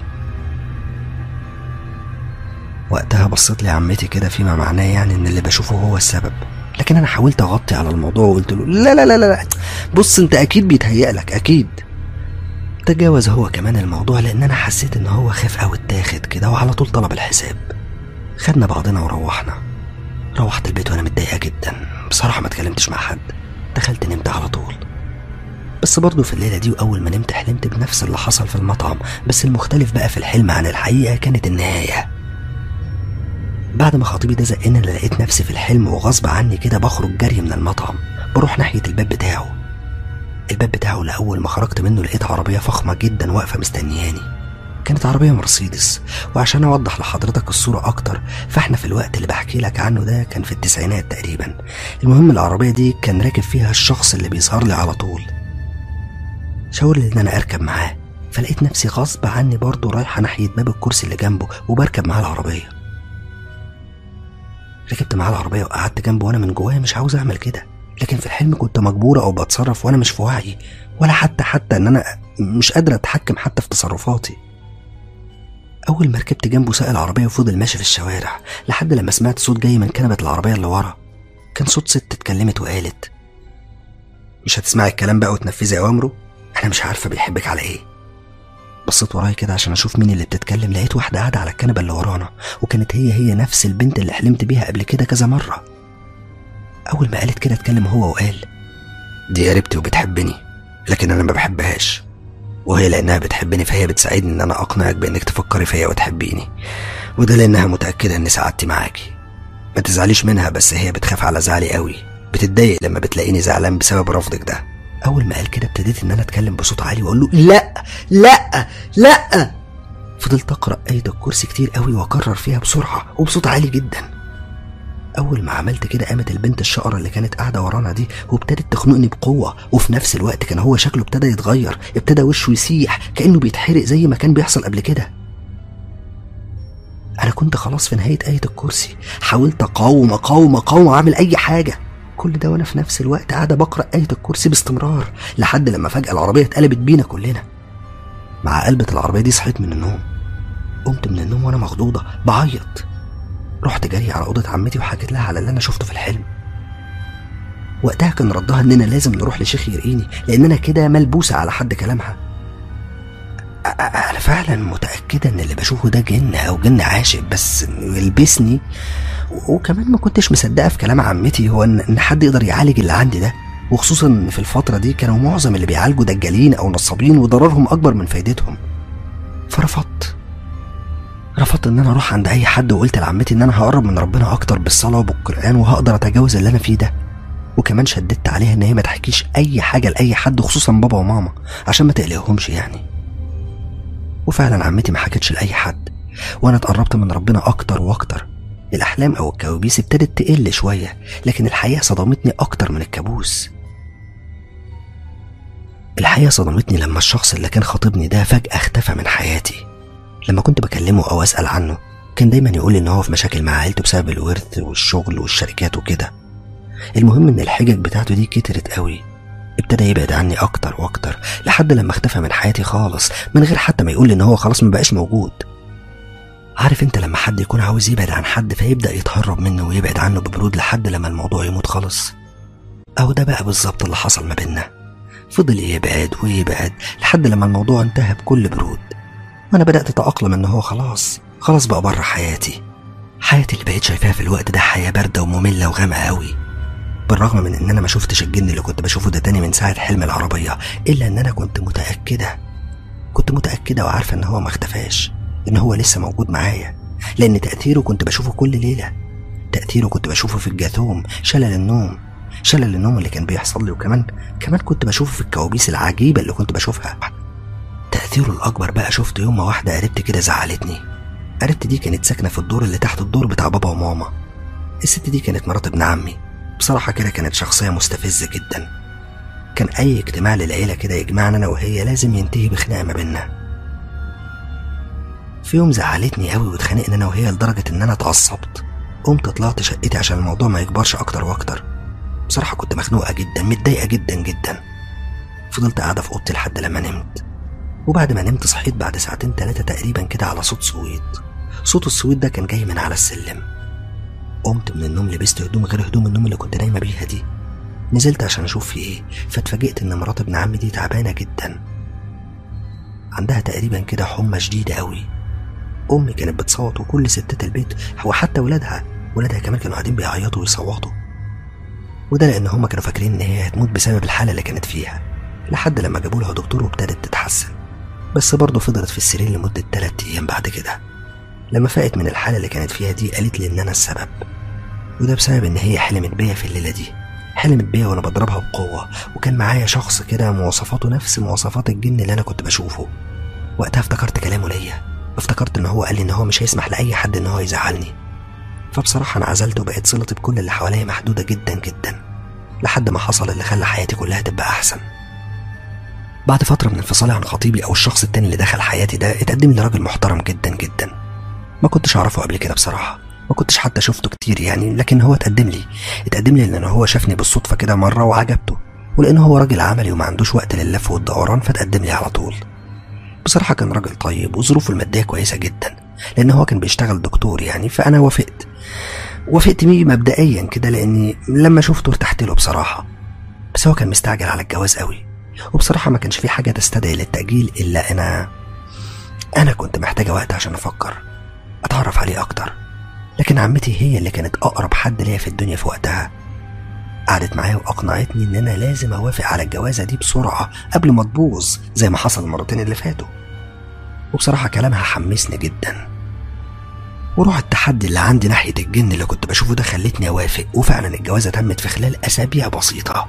وقتها بصيت لي عمتي كده فيما معناه يعني ان اللي بشوفه هو السبب لكن انا حاولت اغطي على الموضوع وقلت له لا لا لا لا لا. بص انت اكيد بيتهيأ لك اكيد تجاوز هو كمان الموضوع لان انا حسيت ان هو خاف قوي اتاخد كده وعلى طول طلب الحساب خدنا بعضنا وروحنا روحت البيت وانا متضايقه جدا بصراحه ما اتكلمتش مع حد دخلت نمت على طول بس برضه في الليله دي واول ما نمت حلمت بنفس اللي حصل في المطعم بس المختلف بقى في الحلم عن الحقيقه كانت النهايه بعد ما خطيبي ده زقني انا لقيت نفسي في الحلم وغصب عني كده بخرج جري من المطعم بروح ناحيه الباب بتاعه الباب بتاعه لأول ما خرجت منه لقيت عربية فخمة جدا واقفة مستنياني كانت عربية مرسيدس وعشان أوضح لحضرتك الصورة أكتر فإحنا في الوقت اللي بحكي لك عنه ده كان في التسعينات تقريبا المهم العربية دي كان راكب فيها الشخص اللي بيظهر لي على طول شاور لي إن أنا أركب معاه فلقيت نفسي غصب عني برضه رايحة ناحية باب الكرسي اللي جنبه وبركب معاه العربية ركبت معاه العربية وقعدت جنبه وأنا من جوايا مش عاوز أعمل كده لكن في الحلم كنت مجبورة أو بتصرف وأنا مش في وعي ولا حتى حتى إن أنا مش قادرة أتحكم حتى في تصرفاتي أول ما ركبت جنبه ساق العربية وفضل ماشي في الشوارع لحد لما سمعت صوت جاي من كنبة العربية اللي ورا كان صوت ست اتكلمت وقالت مش هتسمعي الكلام بقى وتنفذي أوامره أنا مش عارفة بيحبك على إيه بصيت ورايا كده عشان اشوف مين اللي بتتكلم لقيت واحده قاعده على الكنبه اللي ورانا وكانت هي هي نفس البنت اللي حلمت بيها قبل كده كذا مره اول ما قالت كده اتكلم هو وقال دي قريبتي وبتحبني لكن انا ما بحبهاش وهي لانها بتحبني فهي بتساعدني ان انا اقنعك بانك تفكري فيا وتحبيني وده لانها متاكده ان سعادتي معاكي ما تزعليش منها بس هي بتخاف على زعلي قوي بتتضايق لما بتلاقيني زعلان بسبب رفضك ده اول ما قال كده ابتديت ان انا اتكلم بصوت عالي واقول له لا لا لا فضلت اقرا ايه الكرسي كتير قوي واكرر فيها بسرعه وبصوت عالي جدا اول ما عملت كده قامت البنت الشقره اللي كانت قاعده ورانا دي وابتدت تخنقني بقوه وفي نفس الوقت كان هو شكله ابتدى يتغير ابتدى وشه يسيح كانه بيتحرق زي ما كان بيحصل قبل كده انا كنت خلاص في نهايه ايه الكرسي حاولت اقاوم اقاوم اقاوم اعمل اي حاجه كل ده وانا في نفس الوقت قاعده بقرا ايه الكرسي باستمرار لحد لما فجاه العربيه اتقلبت بينا كلنا مع قلبة العربيه دي صحيت من النوم قمت من النوم وانا مخضوضه بعيط رحت جري على اوضه عمتي وحكيت لها على اللي انا شفته في الحلم وقتها كان ردها اننا لازم نروح لشيخ يرقيني لاننا كده ملبوسه على حد كلامها أ- أ- انا فعلا متاكده ان اللي بشوفه ده جن او جن عاشق بس إنه يلبسني و- وكمان ما كنتش مصدقه في كلام عمتي هو ان إن حد يقدر يعالج اللي عندي ده وخصوصا ان في الفتره دي كانوا معظم اللي بيعالجوا دجالين او نصابين وضررهم اكبر من فايدتهم فرفضت رفضت ان انا اروح عند اي حد وقلت لعمتي ان انا هقرب من ربنا اكتر بالصلاه وبالقران وهقدر اتجاوز اللي انا فيه ده وكمان شددت عليها ان هي ما تحكيش اي حاجه لاي حد خصوصا بابا وماما عشان ما تقلقهمش يعني وفعلا عمتي ما حكتش لاي حد وانا اتقربت من ربنا اكتر واكتر الاحلام او الكوابيس ابتدت تقل شويه لكن الحقيقه صدمتني اكتر من الكابوس الحقيقه صدمتني لما الشخص اللي كان خاطبني ده فجاه اختفى من حياتي لما كنت بكلمه او اسال عنه كان دايما يقول لي ان هو في مشاكل مع عيلته بسبب الورث والشغل والشركات وكده المهم ان الحجج بتاعته دي كترت قوي ابتدى يبعد عني اكتر واكتر لحد لما اختفى من حياتي خالص من غير حتى ما يقول لي ان هو خلاص مبقاش موجود عارف انت لما حد يكون عاوز يبعد عن حد فيبدا يتهرب منه ويبعد عنه ببرود لحد لما الموضوع يموت خالص اهو ده بقى بالظبط اللي حصل ما بينا فضل يبعد ويبعد لحد لما الموضوع انتهى بكل برود وانا بدات اتاقلم ان هو خلاص خلاص بقى بره حياتي حياتي اللي بقيت شايفاها في الوقت ده حياه بارده وممله وغامقه قوي بالرغم من ان انا ما شفتش الجن اللي كنت بشوفه ده تاني من ساعه حلم العربيه الا ان انا كنت متاكده كنت متاكده وعارفه ان هو ما اختفاش ان هو لسه موجود معايا لان تاثيره كنت بشوفه كل ليله تاثيره كنت بشوفه في الجاثوم شلل النوم شلل النوم اللي كان بيحصل لي وكمان كمان كنت بشوفه في الكوابيس العجيبه اللي كنت بشوفها تاثيره الاكبر بقى شفت يوم ما واحده قريبتي كده زعلتني قريبتي دي كانت ساكنه في الدور اللي تحت الدور بتاع بابا وماما الست دي كانت مرات ابن عمي بصراحه كده كانت شخصيه مستفزه جدا كان اي اجتماع للعيله كده يجمعنا انا وهي لازم ينتهي بخناقه ما بينا في يوم زعلتني قوي واتخانقنا انا وهي لدرجه ان انا اتعصبت قمت طلعت شقتي عشان الموضوع ما يكبرش اكتر واكتر بصراحه كنت مخنوقه جدا متضايقه جدا جدا فضلت قاعده في اوضتي لحد لما نمت وبعد ما نمت صحيت بعد ساعتين تلاتة تقريبا كده على صوت صويت صوت الصويت ده كان جاي من على السلم قمت من النوم لبست هدوم غير هدوم النوم اللي كنت نايمه بيها دي نزلت عشان اشوف في ايه فاتفاجئت ان مرات ابن عمي دي تعبانه جدا عندها تقريبا كده حمى شديده قوي امي كانت بتصوت وكل ستات البيت وحتى ولادها ولادها كمان كانوا قاعدين بيعيطوا ويصوتوا وده لان هما كانوا فاكرين ان هي هتموت بسبب الحاله اللي كانت فيها لحد لما جابوا لها دكتور وابتدت تتحسن بس برضه فضلت في السرير لمدة تلات أيام بعد كده لما فاقت من الحالة اللي كانت فيها دي قالت لي إن أنا السبب وده بسبب إن هي حلمت بيا في الليلة دي حلمت بيا وأنا بضربها بقوة وكان معايا شخص كده مواصفاته نفس مواصفات الجن اللي أنا كنت بشوفه وقتها افتكرت كلامه ليا افتكرت إن هو قال لي إن هو مش هيسمح لأي حد إن هو يزعلني فبصراحة أنا عزلت وبقيت صلتي بكل اللي حواليا محدودة جدا جدا لحد ما حصل اللي خلى حياتي كلها تبقى أحسن بعد فترة من انفصالي عن خطيبي أو الشخص التاني اللي دخل حياتي ده اتقدم لي راجل محترم جدا جدا ما كنتش أعرفه قبل كده بصراحة ما كنتش حتى شفته كتير يعني لكن هو اتقدم لي اتقدم لي لأن هو شافني بالصدفة كده مرة وعجبته ولأن هو راجل عملي وما عندوش وقت لللف والدوران فاتقدم لي على طول بصراحة كان راجل طيب وظروفه المادية كويسة جدا لأن هو كان بيشتغل دكتور يعني فأنا وافقت وافقت بيه مبدئيا كده لأني لما شفته ارتحت له بصراحة بس هو كان مستعجل على الجواز قوي وبصراحة ما كانش في حاجة تستدعي للتأجيل إلا أنا أنا كنت محتاجة وقت عشان أفكر أتعرف عليه أكتر لكن عمتي هي اللي كانت أقرب حد ليا في الدنيا في وقتها قعدت معايا وأقنعتني إن أنا لازم أوافق على الجوازة دي بسرعة قبل ما تبوظ زي ما حصل المرتين اللي فاتوا وبصراحة كلامها حمسني جدا وروح التحدي اللي عندي ناحية الجن اللي كنت بشوفه ده خلتني أوافق وفعلا الجوازة تمت في خلال أسابيع بسيطة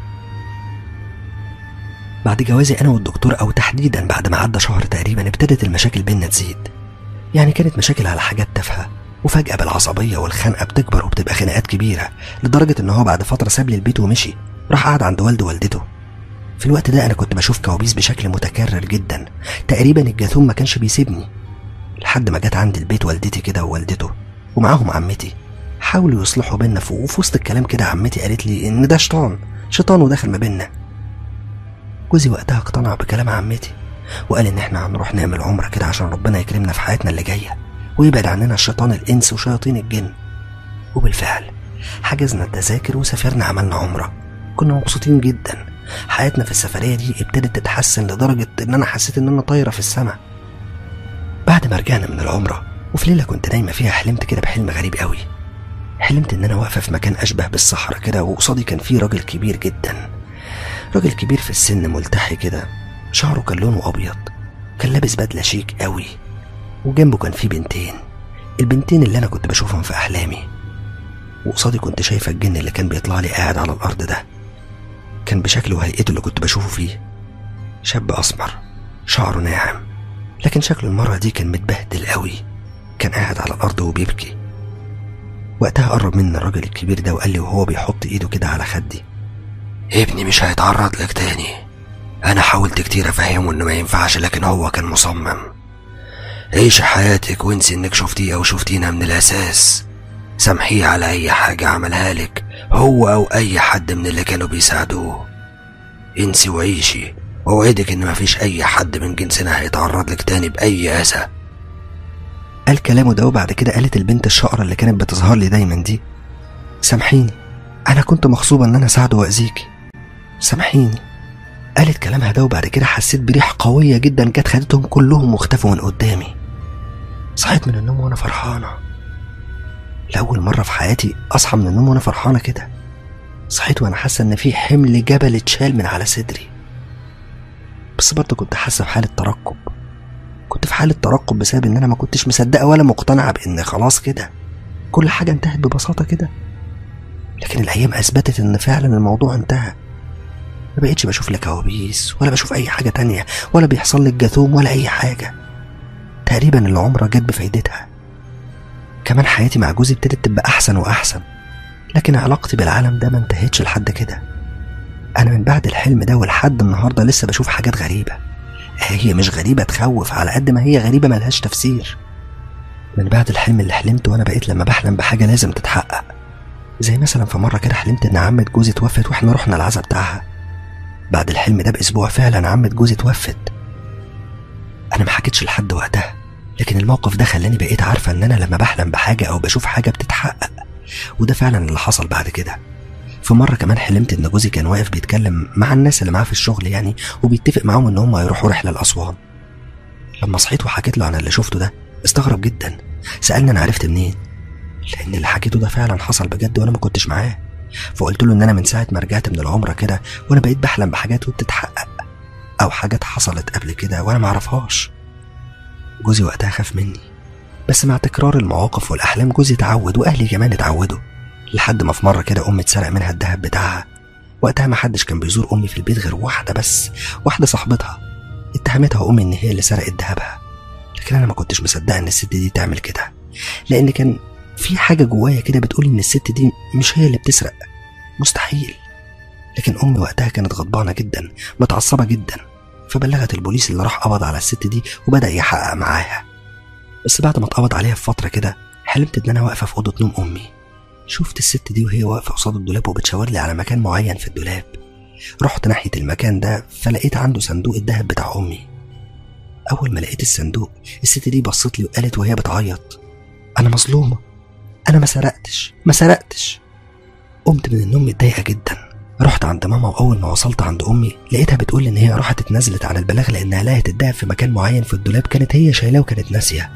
بعد جوازي انا والدكتور او تحديدا بعد ما عدى شهر تقريبا ابتدت المشاكل بينا تزيد يعني كانت مشاكل على حاجات تافهه وفجأة بالعصبية والخنقة بتكبر وبتبقى خناقات كبيرة لدرجة إن هو بعد فترة ساب لي البيت ومشي راح قعد عند والد والدته في الوقت ده أنا كنت بشوف كوابيس بشكل متكرر جدا تقريبا الجاثوم ما كانش بيسيبني لحد ما جت عند البيت والدتي كده ووالدته ومعاهم عمتي حاولوا يصلحوا بينا فوق وفي وسط الكلام كده عمتي قالت لي إن ده شيطان شيطان ودخل ما بينا جوزي وقتها اقتنع بكلام عمتي وقال ان احنا هنروح نعمل عمره كده عشان ربنا يكرمنا في حياتنا اللي جايه ويبعد عننا الشيطان الانس وشياطين الجن وبالفعل حجزنا التذاكر وسافرنا عملنا عمره كنا مبسوطين جدا حياتنا في السفريه دي ابتدت تتحسن لدرجه ان انا حسيت ان انا طايره في السماء بعد ما رجعنا من العمره وفي ليله كنت نايمه فيها حلمت كده بحلم غريب قوي حلمت ان انا واقفه في مكان اشبه بالصحراء كده وقصادي كان في راجل كبير جدا راجل كبير في السن ملتحي كده شعره كان لونه ابيض كان لابس بدله شيك قوي وجنبه كان في بنتين البنتين اللي انا كنت بشوفهم في احلامي وقصادي كنت شايفه الجن اللي كان بيطلع لي قاعد على الارض ده كان بشكله وهيئته اللي كنت بشوفه فيه شاب أسمر شعره ناعم لكن شكله المرة دي كان متبهدل قوي كان قاعد على الأرض وبيبكي وقتها قرب مني الراجل الكبير ده وقال لي وهو بيحط ايده كده على خدي ابني مش هيتعرض لك تاني انا حاولت كتير افهمه انه ما ينفعش لكن هو كان مصمم عيش حياتك وانسي انك شفتيه او شفتينا من الاساس سامحيه على اي حاجة عملها لك هو او اي حد من اللي كانوا بيساعدوه انسي وعيشي واوعدك ان مفيش اي حد من جنسنا هيتعرض لك تاني باي اذى قال كلامه ده وبعد كده قالت البنت الشقرة اللي كانت بتظهر لي دايما دي سامحيني انا كنت مغصوبة ان انا اساعده واذيكي سامحيني قالت كلامها ده وبعد كده حسيت بريح قوية جدا جت خدتهم كلهم واختفوا من قدامي صحيت من النوم وانا فرحانة لأول مرة في حياتي أصحى من النوم وانا فرحانة كده صحيت وانا حاسة ان في حمل جبل اتشال من على صدري بس برضه كنت حاسة بحالة ترقب كنت في حالة ترقب بسبب ان انا ما كنتش مصدقة ولا مقتنعة بان خلاص كده كل حاجة انتهت ببساطة كده لكن الأيام أثبتت إن فعلا الموضوع انتهى ما بقتش بشوف لا كوابيس ولا بشوف أي حاجة تانية ولا بيحصل لي الجاثوم ولا أي حاجة تقريبا العمرة جت بفايدتها كمان حياتي مع جوزي ابتدت تبقى أحسن وأحسن لكن علاقتي بالعالم ده ما انتهتش لحد كده أنا من بعد الحلم ده ولحد النهاردة لسه بشوف حاجات غريبة هي مش غريبة تخوف على قد ما هي غريبة ملهاش تفسير من بعد الحلم اللي حلمته وأنا بقيت لما بحلم بحاجة لازم تتحقق زي مثلا في مرة كده حلمت إن عمة جوزي توفت وإحنا رحنا العزا بتاعها بعد الحلم ده بأسبوع فعلا عمة جوزي توفت أنا ما حكيتش لحد وقتها لكن الموقف ده خلاني بقيت عارفة إن أنا لما بحلم بحاجة أو بشوف حاجة بتتحقق وده فعلا اللي حصل بعد كده في مرة كمان حلمت إن جوزي كان واقف بيتكلم مع الناس اللي معاه في الشغل يعني وبيتفق معاهم إن هم هيروحوا رحلة لأسوان لما صحيت وحكيت له عن اللي شفته ده استغرب جدا سألني أنا عرفت منين لأن اللي حكيته ده فعلا حصل بجد وأنا ما كنتش معاه فقلت له إن أنا من ساعة ما رجعت من العمرة كده وأنا بقيت بحلم بحاجات وبتتحقق أو حاجات حصلت قبل كده وأنا معرفهاش جوزي وقتها خاف مني بس مع تكرار المواقف والأحلام جوزي اتعود وأهلي كمان اتعودوا لحد ما في مرة كده أمي اتسرق منها الذهب بتاعها وقتها ما حدش كان بيزور أمي في البيت غير واحدة بس واحدة صاحبتها اتهمتها أمي إن هي اللي سرقت ذهبها لكن أنا ما كنتش مصدقة إن الست دي تعمل كده لأن كان في حاجة جوايا كده بتقول إن الست دي مش هي اللي بتسرق مستحيل لكن أمي وقتها كانت غضبانة جدا متعصبة جدا فبلغت البوليس اللي راح قبض على الست دي وبدأ يحقق معاها بس بعد ما اتقبض عليها في فترة كده حلمت إن أنا واقفة في أوضة نوم أمي شفت الست دي وهي واقفة قصاد الدولاب وبتشاور لي على مكان معين في الدولاب رحت ناحية المكان ده فلقيت عنده صندوق الدهب بتاع أمي أول ما لقيت الصندوق الست دي بصت لي وقالت وهي بتعيط أنا مظلومة أنا ما سرقتش ما سرقتش قمت من النوم متضايقة جدا رحت عند ماما وأول ما وصلت عند أمي لقيتها بتقول إن هي راحت اتنازلت عن البلاغ لأنها لقت الدهب في مكان معين في الدولاب كانت هي شايلاه وكانت ناسية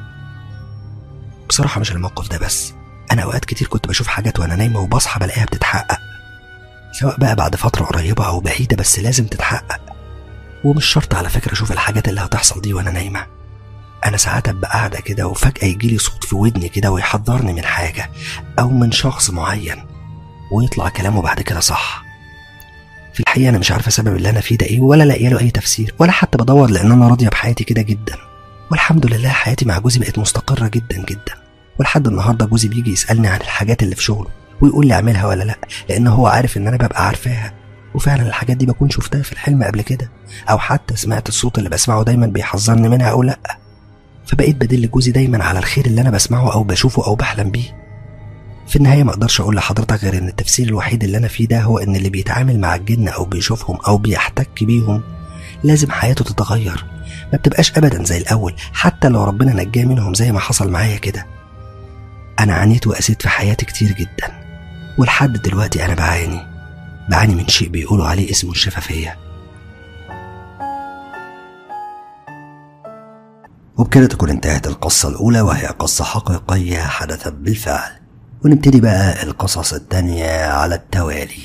بصراحة مش الموقف ده بس أنا أوقات كتير كنت بشوف حاجات وأنا نايمة وبصحى بلاقيها بتتحقق سواء بقى بعد فترة قريبة أو بعيدة بس لازم تتحقق ومش شرط على فكرة أشوف الحاجات اللي هتحصل دي وأنا نايمة أنا ساعات أبقى قاعدة كده وفجأة يجيلي صوت في ودني كده ويحذرني من حاجة أو من شخص معين ويطلع كلامه بعد كده صح في الحقيقة أنا مش عارفة سبب اللي أنا فيه ده إيه ولا لاقيه له أي تفسير ولا حتى بدور لأن أنا راضية بحياتي كده جدا والحمد لله حياتي مع جوزي بقت مستقرة جدا جدا ولحد النهاردة جوزي بيجي يسألني عن الحاجات اللي في شغله ويقول لي أعملها ولا لأ لأن هو عارف إن أنا ببقى عارفاها وفعلا الحاجات دي بكون شفتها في الحلم قبل كده أو حتى سمعت الصوت اللي بسمعه دايما بيحذرني منها أو لأ فبقيت بدل جوزي دايما على الخير اللي أنا بسمعه أو بشوفه أو بحلم بيه في النهاية ما أقدرش أقول لحضرتك غير إن التفسير الوحيد اللي أنا فيه ده هو إن اللي بيتعامل مع الجن أو بيشوفهم أو بيحتك بيهم لازم حياته تتغير ما بتبقاش أبدا زي الأول حتى لو ربنا نجاه منهم زي ما حصل معايا كده أنا عانيت وقسيت في حياتي كتير جدا ولحد دلوقتي أنا بعاني بعاني من شيء بيقولوا عليه اسمه الشفافية وبكده تكون انتهت القصة الأولى وهي قصة حقيقية حدثت بالفعل ونبتدي بقى القصص التانية على التوالي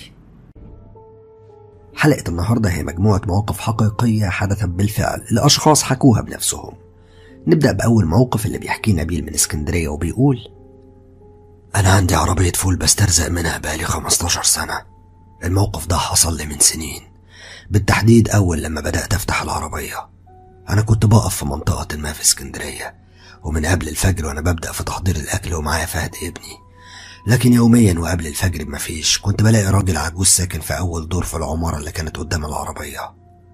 حلقة النهاردة هي مجموعة مواقف حقيقية حدثت بالفعل لأشخاص حكوها بنفسهم نبدأ بأول موقف اللي بيحكيه نبيل من اسكندرية وبيقول أنا عندي عربية فول بسترزق منها بقالي 15 سنة الموقف ده حصل لي من سنين بالتحديد أول لما بدأت أفتح العربية أنا كنت بقف في منطقة ما في اسكندرية ومن قبل الفجر وأنا ببدأ في تحضير الأكل ومعايا فهد ابني لكن يوميا وقبل الفجر بمفيش كنت بلاقي راجل عجوز ساكن في أول دور في العمارة اللي كانت قدام العربية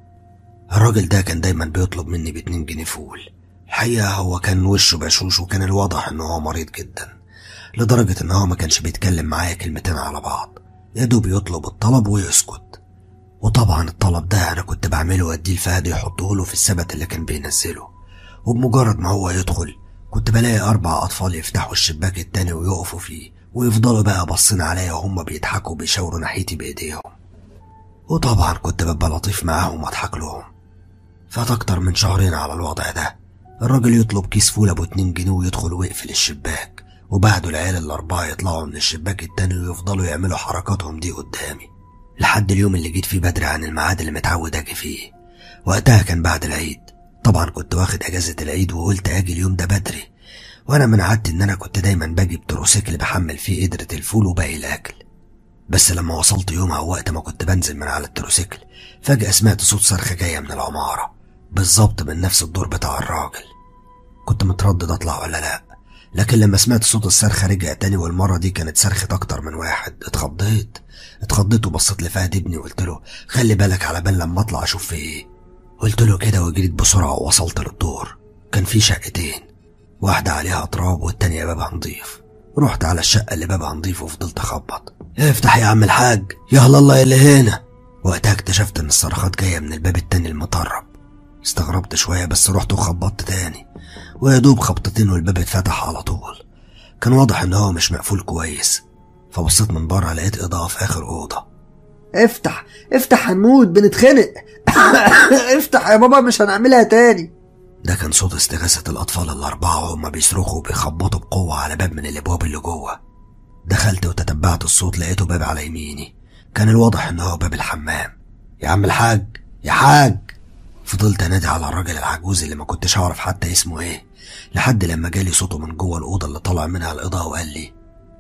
الراجل ده كان دايما بيطلب مني باتنين جنيه فول الحقيقة هو كان وشه بشوش وكان الواضح إن هو مريض جدا لدرجة إن هو ما كانش بيتكلم معايا كلمتين على بعض يا دوب يطلب الطلب ويسكت وطبعا الطلب ده أنا كنت بعمله وأديه لفهد يحطه له في السبت اللي كان بينزله وبمجرد ما هو يدخل كنت بلاقي أربع أطفال يفتحوا الشباك التاني ويقفوا فيه ويفضلوا بقى باصين عليا وهم بيضحكوا بيشاوروا ناحيتي بإيديهم وطبعا كنت ببقى لطيف معاهم واضحك لهم فات أكتر من شهرين على الوضع ده الراجل يطلب كيس فول أبو اتنين جنيه ويدخل ويقفل الشباك وبعده العيال الأربعة يطلعوا من الشباك التاني ويفضلوا يعملوا حركاتهم دي قدامي لحد اليوم اللي جيت فيه بدري عن الميعاد اللي متعود أجي فيه وقتها كان بعد العيد طبعا كنت واخد أجازة العيد وقلت أجي اليوم ده بدري وأنا من عادتي إن أنا كنت دايما باجي بتروسيكل بحمل فيه قدرة الفول وباقي الأكل بس لما وصلت يومها وقت ما كنت بنزل من على التروسيكل فجأة سمعت صوت صرخة جاية من العمارة بالظبط من نفس الدور بتاع الراجل كنت متردد أطلع ولا لأ لكن لما سمعت صوت الصرخة رجع تاني والمرة دي كانت صرخة أكتر من واحد اتخضيت اتخضيت وبصيت لفهد ابني وقلت له خلي بالك على بال لما أطلع أشوف في إيه قلت له كده وجريت بسرعة ووصلت للدور كان في شقتين واحدة عليها تراب والتانية بابها نضيف رحت على الشقة اللي بابها نضيف وفضلت أخبط افتح يا عم الحاج يا الله اللي هنا وقتها اكتشفت إن الصرخات جاية من الباب التاني المطرب استغربت شوية بس رحت وخبطت تاني ويا دوب خبطتين والباب اتفتح على طول كان واضح ان هو مش مقفول كويس فبصيت من بره لقيت اضاءة في اخر اوضة افتح افتح هنموت بنتخنق افتح يا بابا مش هنعملها تاني ده كان صوت استغاثة الأطفال الأربعة وهم بيصرخوا وبيخبطوا بقوة على باب من الأبواب اللي جوه دخلت وتتبعت الصوت لقيته باب على يميني كان الواضح إن هو باب الحمام يا عم الحاج يا حاج فضلت انادي على الراجل العجوز اللي ما كنتش اعرف حتى اسمه ايه لحد لما جالي صوته من جوه الاوضه اللي طالع منها الاضاءه وقال لي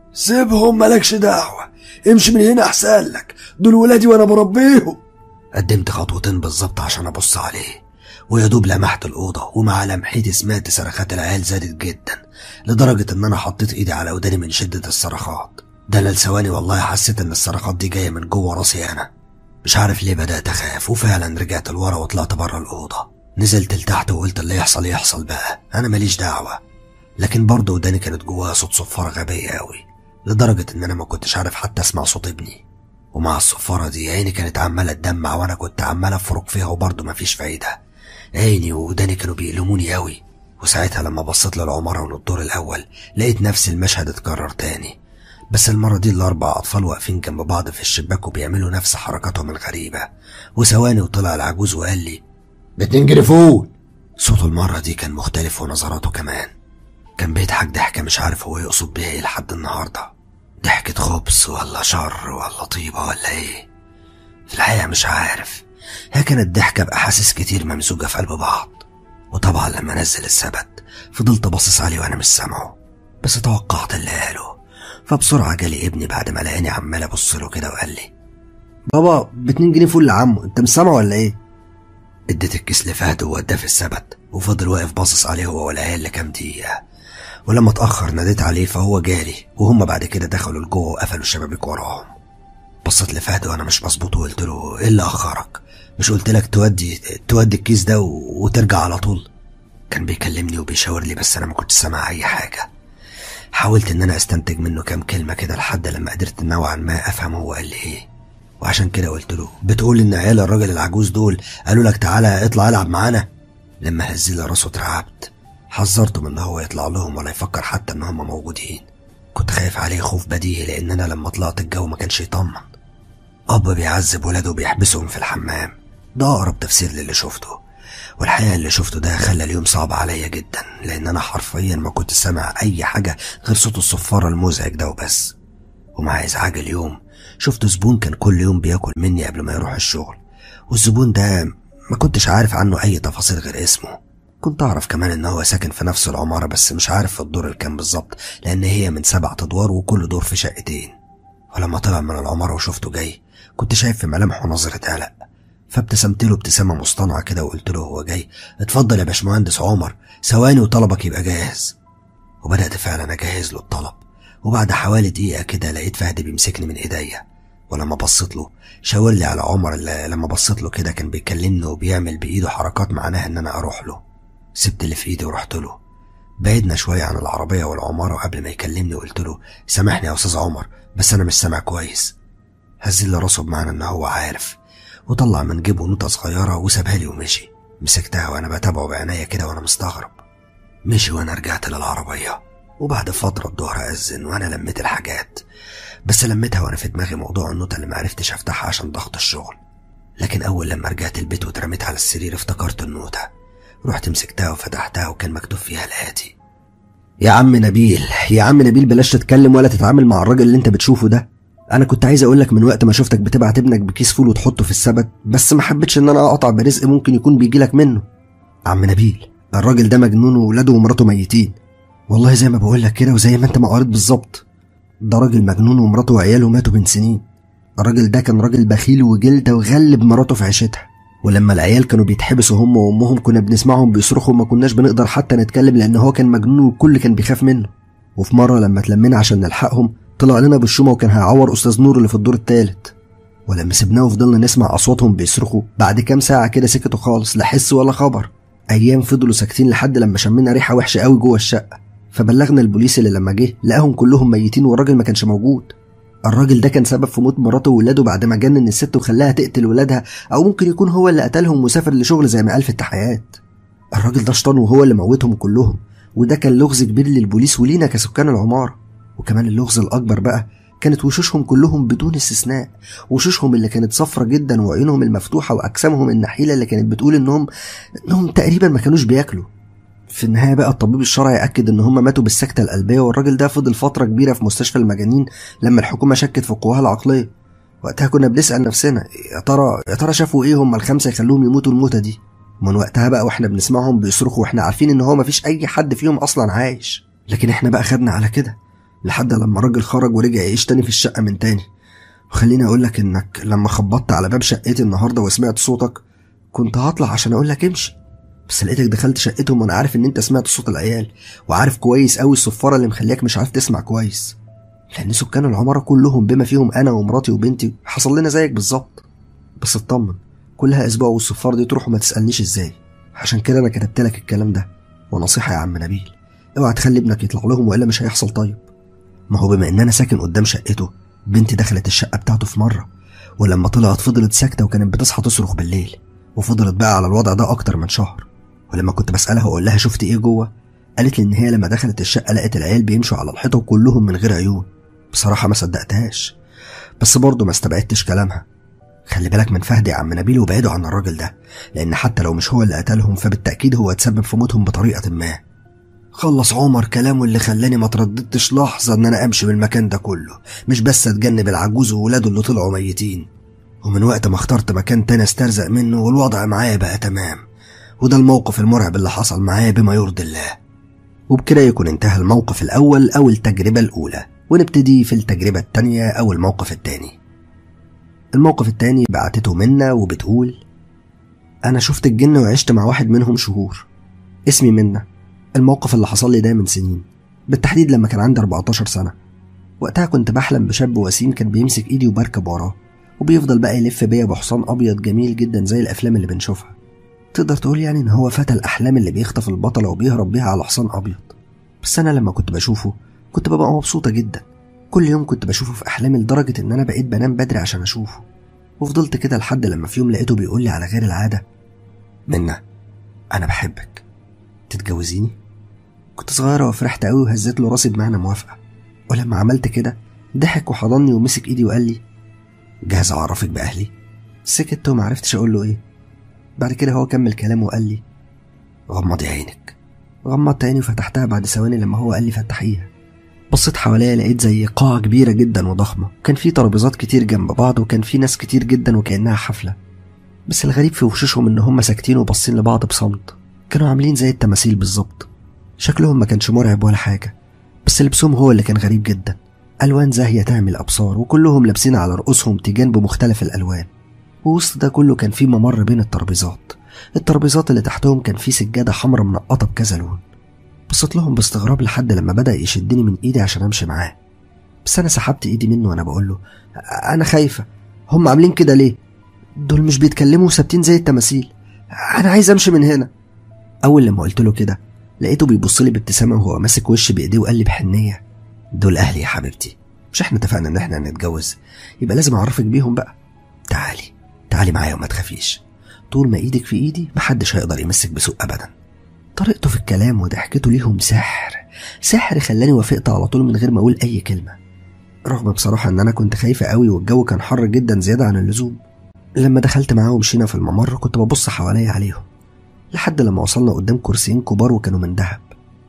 سيبهم مالكش دعوة امشي من هنا احسن لك دول ولادي وانا بربيهم قدمت خطوتين بالظبط عشان ابص عليه ويا دوب لمحت الأوضة ومع لمحتي سمعت صرخات العيال زادت جدا لدرجة إن أنا حطيت إيدي على وداني من شدة الصرخات ده أنا لثواني والله حسيت إن الصرخات دي جاية من جوه راسي أنا مش عارف ليه بدأت أخاف وفعلا رجعت لورا وطلعت بره الأوضة نزلت لتحت وقلت اللي يحصل يحصل بقى أنا ماليش دعوة لكن برضه وداني كانت جواها صوت صفارة غبية أوي لدرجة إن أنا ما كنتش عارف حتى أسمع صوت ابني ومع الصفارة دي عيني كانت عمالة تدمع وأنا كنت عمال أفرك فيها وبرضه مفيش فايدة عيني ووداني كانوا بيألموني أوي وساعتها لما بصيت للعمارة من الدور الأول لقيت نفس المشهد اتكرر تاني بس المرة دي الأربع أطفال واقفين جنب بعض في الشباك وبيعملوا نفس حركاتهم الغريبة وثواني وطلع العجوز وقال لي باتنين جنيه فول صوته المرة دي كان مختلف ونظراته كمان كان بيضحك ضحكة مش عارف هو يقصد بيها ايه لحد النهاردة ضحكة خبز ولا شر ولا طيبة ولا ايه في الحقيقة مش عارف هي كانت ضحكة بأحاسيس كتير ممزوجة في قلب بعض وطبعا لما نزل السبت فضلت باصص عليه وانا مش سامعه بس توقعت اللي قاله فبسرعة جالي ابني بعد ما لقاني عمال ابص له كده وقال لي بابا باتنين جنيه فول لعمو انت مش سامع ولا ايه اديت الكيس لفهد ووداه في السبت وفضل واقف باصص عليه هو والعيال لكام دقيقة ولما اتأخر ناديت عليه فهو جالي وهم بعد كده دخلوا لجوه وقفلوا الشبابيك وراهم بصيت لفهد وانا مش مظبوط وقلت له ايه اللي اخرك مش قلت لك تودي تودي الكيس ده و... وترجع على طول كان بيكلمني وبيشاور لي بس انا ما كنتش سامع اي حاجه حاولت ان انا استنتج منه كام كلمه كده لحد لما قدرت نوعا ما افهم هو قال لي ايه وعشان كده قلت له بتقول ان عيال الراجل العجوز دول قالوا لك تعالى اطلع العب معانا لما هز لي راسه اترعبت حذرته من ان هو يطلع لهم ولا يفكر حتى ان هم موجودين كنت خايف عليه خوف بديهي لان انا لما طلعت الجو ما كانش يطمن اب بيعذب ولاده وبيحبسهم في الحمام ده اقرب تفسير للي شفته والحقيقه اللي شفته ده خلى اليوم صعب عليا جدا لان انا حرفيا ما كنت سامع اي حاجه غير صوت الصفاره المزعج ده وبس ومع ازعاج اليوم شفت زبون كان كل يوم بياكل مني قبل ما يروح الشغل والزبون ده ما كنتش عارف عنه اي تفاصيل غير اسمه كنت اعرف كمان ان هو ساكن في نفس العماره بس مش عارف في الدور الكام بالظبط لان هي من سبعة ادوار وكل دور في شقتين ولما طلع من العماره وشفته جاي كنت شايف في ملامحه نظرة قلق فابتسمت له ابتسامة مصطنعة كده وقلت له هو جاي اتفضل يا باشمهندس عمر ثواني وطلبك يبقى جاهز وبدأت فعلا أجهز له الطلب وبعد حوالي دقيقة كده لقيت فهد بيمسكني من إيديا ولما بصيت له شاور لي على عمر اللي لما بصيت له كده كان بيكلمني وبيعمل بإيده حركات معناها إن أنا أروح له سبت اللي في إيدي ورحت له بعدنا شوية عن العربية والعمارة وقبل ما يكلمني قلت له سامحني يا أستاذ عمر بس أنا مش سامع كويس هز لي راسه بمعنى إن هو عارف وطلع من جيبه نوتة صغيرة وسابها لي ومشي مسكتها وأنا بتابعه بعناية كده وأنا مستغرب مشي وأنا رجعت للعربية وبعد فترة الظهر أذن وأنا لميت الحاجات بس لميتها وأنا في دماغي موضوع النوتة اللي معرفتش أفتحها عشان ضغط الشغل لكن أول لما رجعت البيت واترميت على السرير افتكرت النوتة رحت مسكتها وفتحتها وكان مكتوب فيها الآتي يا عم نبيل يا عم نبيل بلاش تتكلم ولا تتعامل مع الراجل اللي انت بتشوفه ده انا كنت عايز اقول لك من وقت ما شفتك بتبعت ابنك بكيس فول وتحطه في السبت بس ما حبيتش ان انا اقطع برزق ممكن يكون بيجي لك منه عم نبيل الراجل ده مجنون وولاده ومراته ميتين والله زي ما بقول لك كده وزي ما انت ما قريت بالظبط ده راجل مجنون ومراته وعياله ماتوا من سنين الراجل ده كان راجل بخيل وجلده وغلب مراته في عيشتها ولما العيال كانوا بيتحبسوا هم وامهم كنا بنسمعهم بيصرخوا وما كناش بنقدر حتى نتكلم لان هو كان مجنون والكل كان بيخاف منه وفي مره لما اتلمينا عشان نلحقهم طلع لنا بالشومه وكان هيعور استاذ نور اللي في الدور التالت ولما سيبناه وفضلنا نسمع اصواتهم بيصرخوا بعد كام ساعه كده سكتوا خالص لا حس ولا خبر ايام فضلوا ساكتين لحد لما شمينا ريحه وحشه قوي جوه الشقه فبلغنا البوليس اللي لما جه لقاهم كلهم ميتين والراجل ما كانش موجود الراجل ده كان سبب في موت مراته وولاده بعد ما جنن الست وخلاها تقتل ولادها او ممكن يكون هو اللي قتلهم وسافر لشغل زي ما قال في التحقيقات الراجل ده شطان وهو اللي موتهم كلهم وده كان لغز كبير للبوليس ولينا كسكان العماره وكمان اللغز الاكبر بقى كانت وشوشهم كلهم بدون استثناء وشوشهم اللي كانت صفرة جدا وعيونهم المفتوحة وأجسامهم النحيلة اللي كانت بتقول إنهم إنهم تقريبا ما كانوش بياكلوا في النهاية بقى الطبيب الشرعي أكد إن هم ماتوا بالسكتة القلبية والراجل ده فضل فترة كبيرة في مستشفى المجانين لما الحكومة شكت في قواها العقلية وقتها كنا بنسأل نفسنا يا ترى يا ترى شافوا إيه هم الخمسة يخلوهم يموتوا الموتة دي من وقتها بقى واحنا بنسمعهم بيصرخوا واحنا عارفين إن هو مفيش أي حد فيهم أصلا عايش لكن احنا بقى خدنا على كده لحد لما الراجل خرج ورجع يعيش تاني في الشقة من تاني وخليني أقول لك إنك لما خبطت على باب شقتي النهاردة وسمعت صوتك كنت هطلع عشان أقول لك امشي بس لقيتك دخلت شقتهم وانا عارف ان انت سمعت صوت العيال وعارف كويس قوي الصفاره اللي مخليك مش عارف تسمع كويس لان سكان العماره كلهم بما فيهم انا ومراتي وبنتي حصل لنا زيك بالظبط بس اطمن كلها اسبوع والصفاره دي تروح وما تسالنيش ازاي عشان كده انا كتبت لك الكلام ده ونصيحه يا عم نبيل اوعى تخلي ابنك يطلع لهم والا مش هيحصل طيب ما هو بما ان انا ساكن قدام شقته بنتي دخلت الشقه بتاعته في مره ولما طلعت فضلت ساكته وكانت بتصحى تصرخ بالليل وفضلت بقى على الوضع ده اكتر من شهر ولما كنت بسألها وأقول لها شفت إيه جوه قالت لي إن هي لما دخلت الشقة لقت العيال بيمشوا على الحيطة وكلهم من غير عيون بصراحة ما صدقتهاش بس برضه ما استبعدتش كلامها خلي بالك من فهد يا عم نبيل وبعدوا عن الراجل ده لأن حتى لو مش هو اللي قتلهم فبالتأكيد هو اتسبب في موتهم بطريقة ما خلص عمر كلامه اللي خلاني ما ترددتش لحظة إن أنا أمشي من المكان ده كله مش بس أتجنب العجوز وولاده اللي طلعوا ميتين ومن وقت ما اخترت مكان تاني استرزق منه والوضع معايا بقى تمام وده الموقف المرعب اللي حصل معايا بما يرضي الله وبكده يكون انتهى الموقف الأول أو التجربة الأولى ونبتدي في التجربة التانية أو الموقف التاني الموقف التاني بعتته منا وبتقول أنا شفت الجن وعشت مع واحد منهم شهور اسمي منا الموقف اللي حصل لي ده من سنين بالتحديد لما كان عندي 14 سنة وقتها كنت بحلم بشاب وسيم كان بيمسك ايدي وبركب وراه وبيفضل بقى يلف بيا بحصان ابيض جميل جدا زي الافلام اللي بنشوفها تقدر تقول يعني ان هو فتى الاحلام اللي بيخطف البطله وبيهرب بيها على حصان ابيض بس انا لما كنت بشوفه كنت ببقى مبسوطه جدا كل يوم كنت بشوفه في احلامي لدرجه ان انا بقيت بنام بدري عشان اشوفه وفضلت كده لحد لما في يوم لقيته بيقول لي على غير العاده منا انا بحبك تتجوزيني كنت صغيره وفرحت قوي وهزيت له راسي بمعنى موافقه ولما عملت كده ضحك وحضني ومسك ايدي وقال لي جاهز اعرفك باهلي سكت ومعرفتش اقول له ايه بعد كده هو كمل كلامه وقال لي غمضي عينك غمضت عيني وفتحتها بعد ثواني لما هو قال لي فتحيها بصيت حواليا لقيت زي قاعة كبيرة جدا وضخمة كان في ترابيزات كتير جنب بعض وكان في ناس كتير جدا وكأنها حفلة بس الغريب في وشوشهم إن هم ساكتين وباصين لبعض بصمت كانوا عاملين زي التماثيل بالظبط شكلهم ما كانش مرعب ولا حاجة بس لبسهم هو اللي كان غريب جدا ألوان زاهية تعمل أبصار وكلهم لابسين على رؤوسهم تيجان بمختلف الألوان ووسط ده كله كان في ممر بين الترابيزات الترابيزات اللي تحتهم كان في سجادة حمراء منقطة بكذا لون بصيت لهم باستغراب لحد لما بدأ يشدني من إيدي عشان أمشي معاه بس أنا سحبت إيدي منه وأنا بقول له أنا خايفة هم عاملين كده ليه؟ دول مش بيتكلموا وثابتين زي التماثيل أنا عايز أمشي من هنا أول لما قلت له كده لقيته بيبص لي بابتسامة وهو ماسك وشي بإيديه وقال لي بحنية دول أهلي يا حبيبتي مش احنا اتفقنا إن احنا هنتجوز يبقى لازم أعرفك بيهم بقى تعالي تعالي معايا وما تخافيش طول ما ايدك في ايدي محدش هيقدر يمسك بسوء ابدا طريقته في الكلام وضحكته ليهم سحر سحر خلاني وافقت على طول من غير ما اقول اي كلمه رغم بصراحه ان انا كنت خايفه قوي والجو كان حر جدا زياده عن اللزوم لما دخلت معاه ومشينا في الممر كنت ببص حواليا عليهم لحد لما وصلنا قدام كرسيين كبار وكانوا من ذهب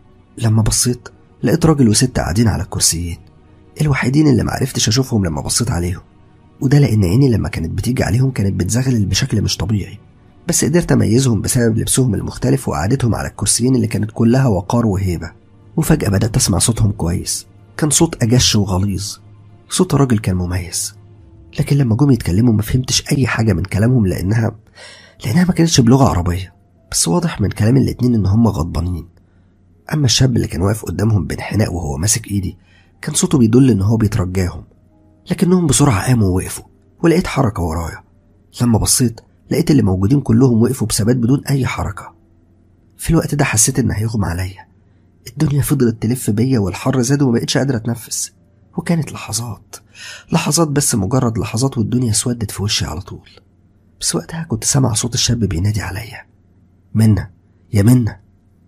لما بصيت لقيت راجل وست قاعدين على الكرسيين الوحيدين اللي معرفتش اشوفهم لما بصيت عليهم وده لان عيني لما كانت بتيجي عليهم كانت بتزغلل بشكل مش طبيعي بس قدرت اميزهم بسبب لبسهم المختلف وقعدتهم على الكرسيين اللي كانت كلها وقار وهيبه وفجاه بدات اسمع صوتهم كويس كان صوت اجش وغليظ صوت الراجل كان مميز لكن لما جم يتكلموا ما فهمتش اي حاجه من كلامهم لانها لانها ما كانتش بلغه عربيه بس واضح من كلام الاتنين ان هم غضبانين اما الشاب اللي كان واقف قدامهم بانحناء وهو ماسك ايدي كان صوته بيدل ان هو بيترجاهم لكنهم بسرعه قاموا ووقفوا ولقيت حركه ورايا لما بصيت لقيت اللي موجودين كلهم وقفوا بثبات بدون اي حركه في الوقت ده حسيت ان هيغمى عليا الدنيا فضلت تلف بيا والحر زاد وما بقتش قادره اتنفس وكانت لحظات لحظات بس مجرد لحظات والدنيا اسودت في وشي على طول بس وقتها كنت سامع صوت الشاب بينادي عليا منا يا منا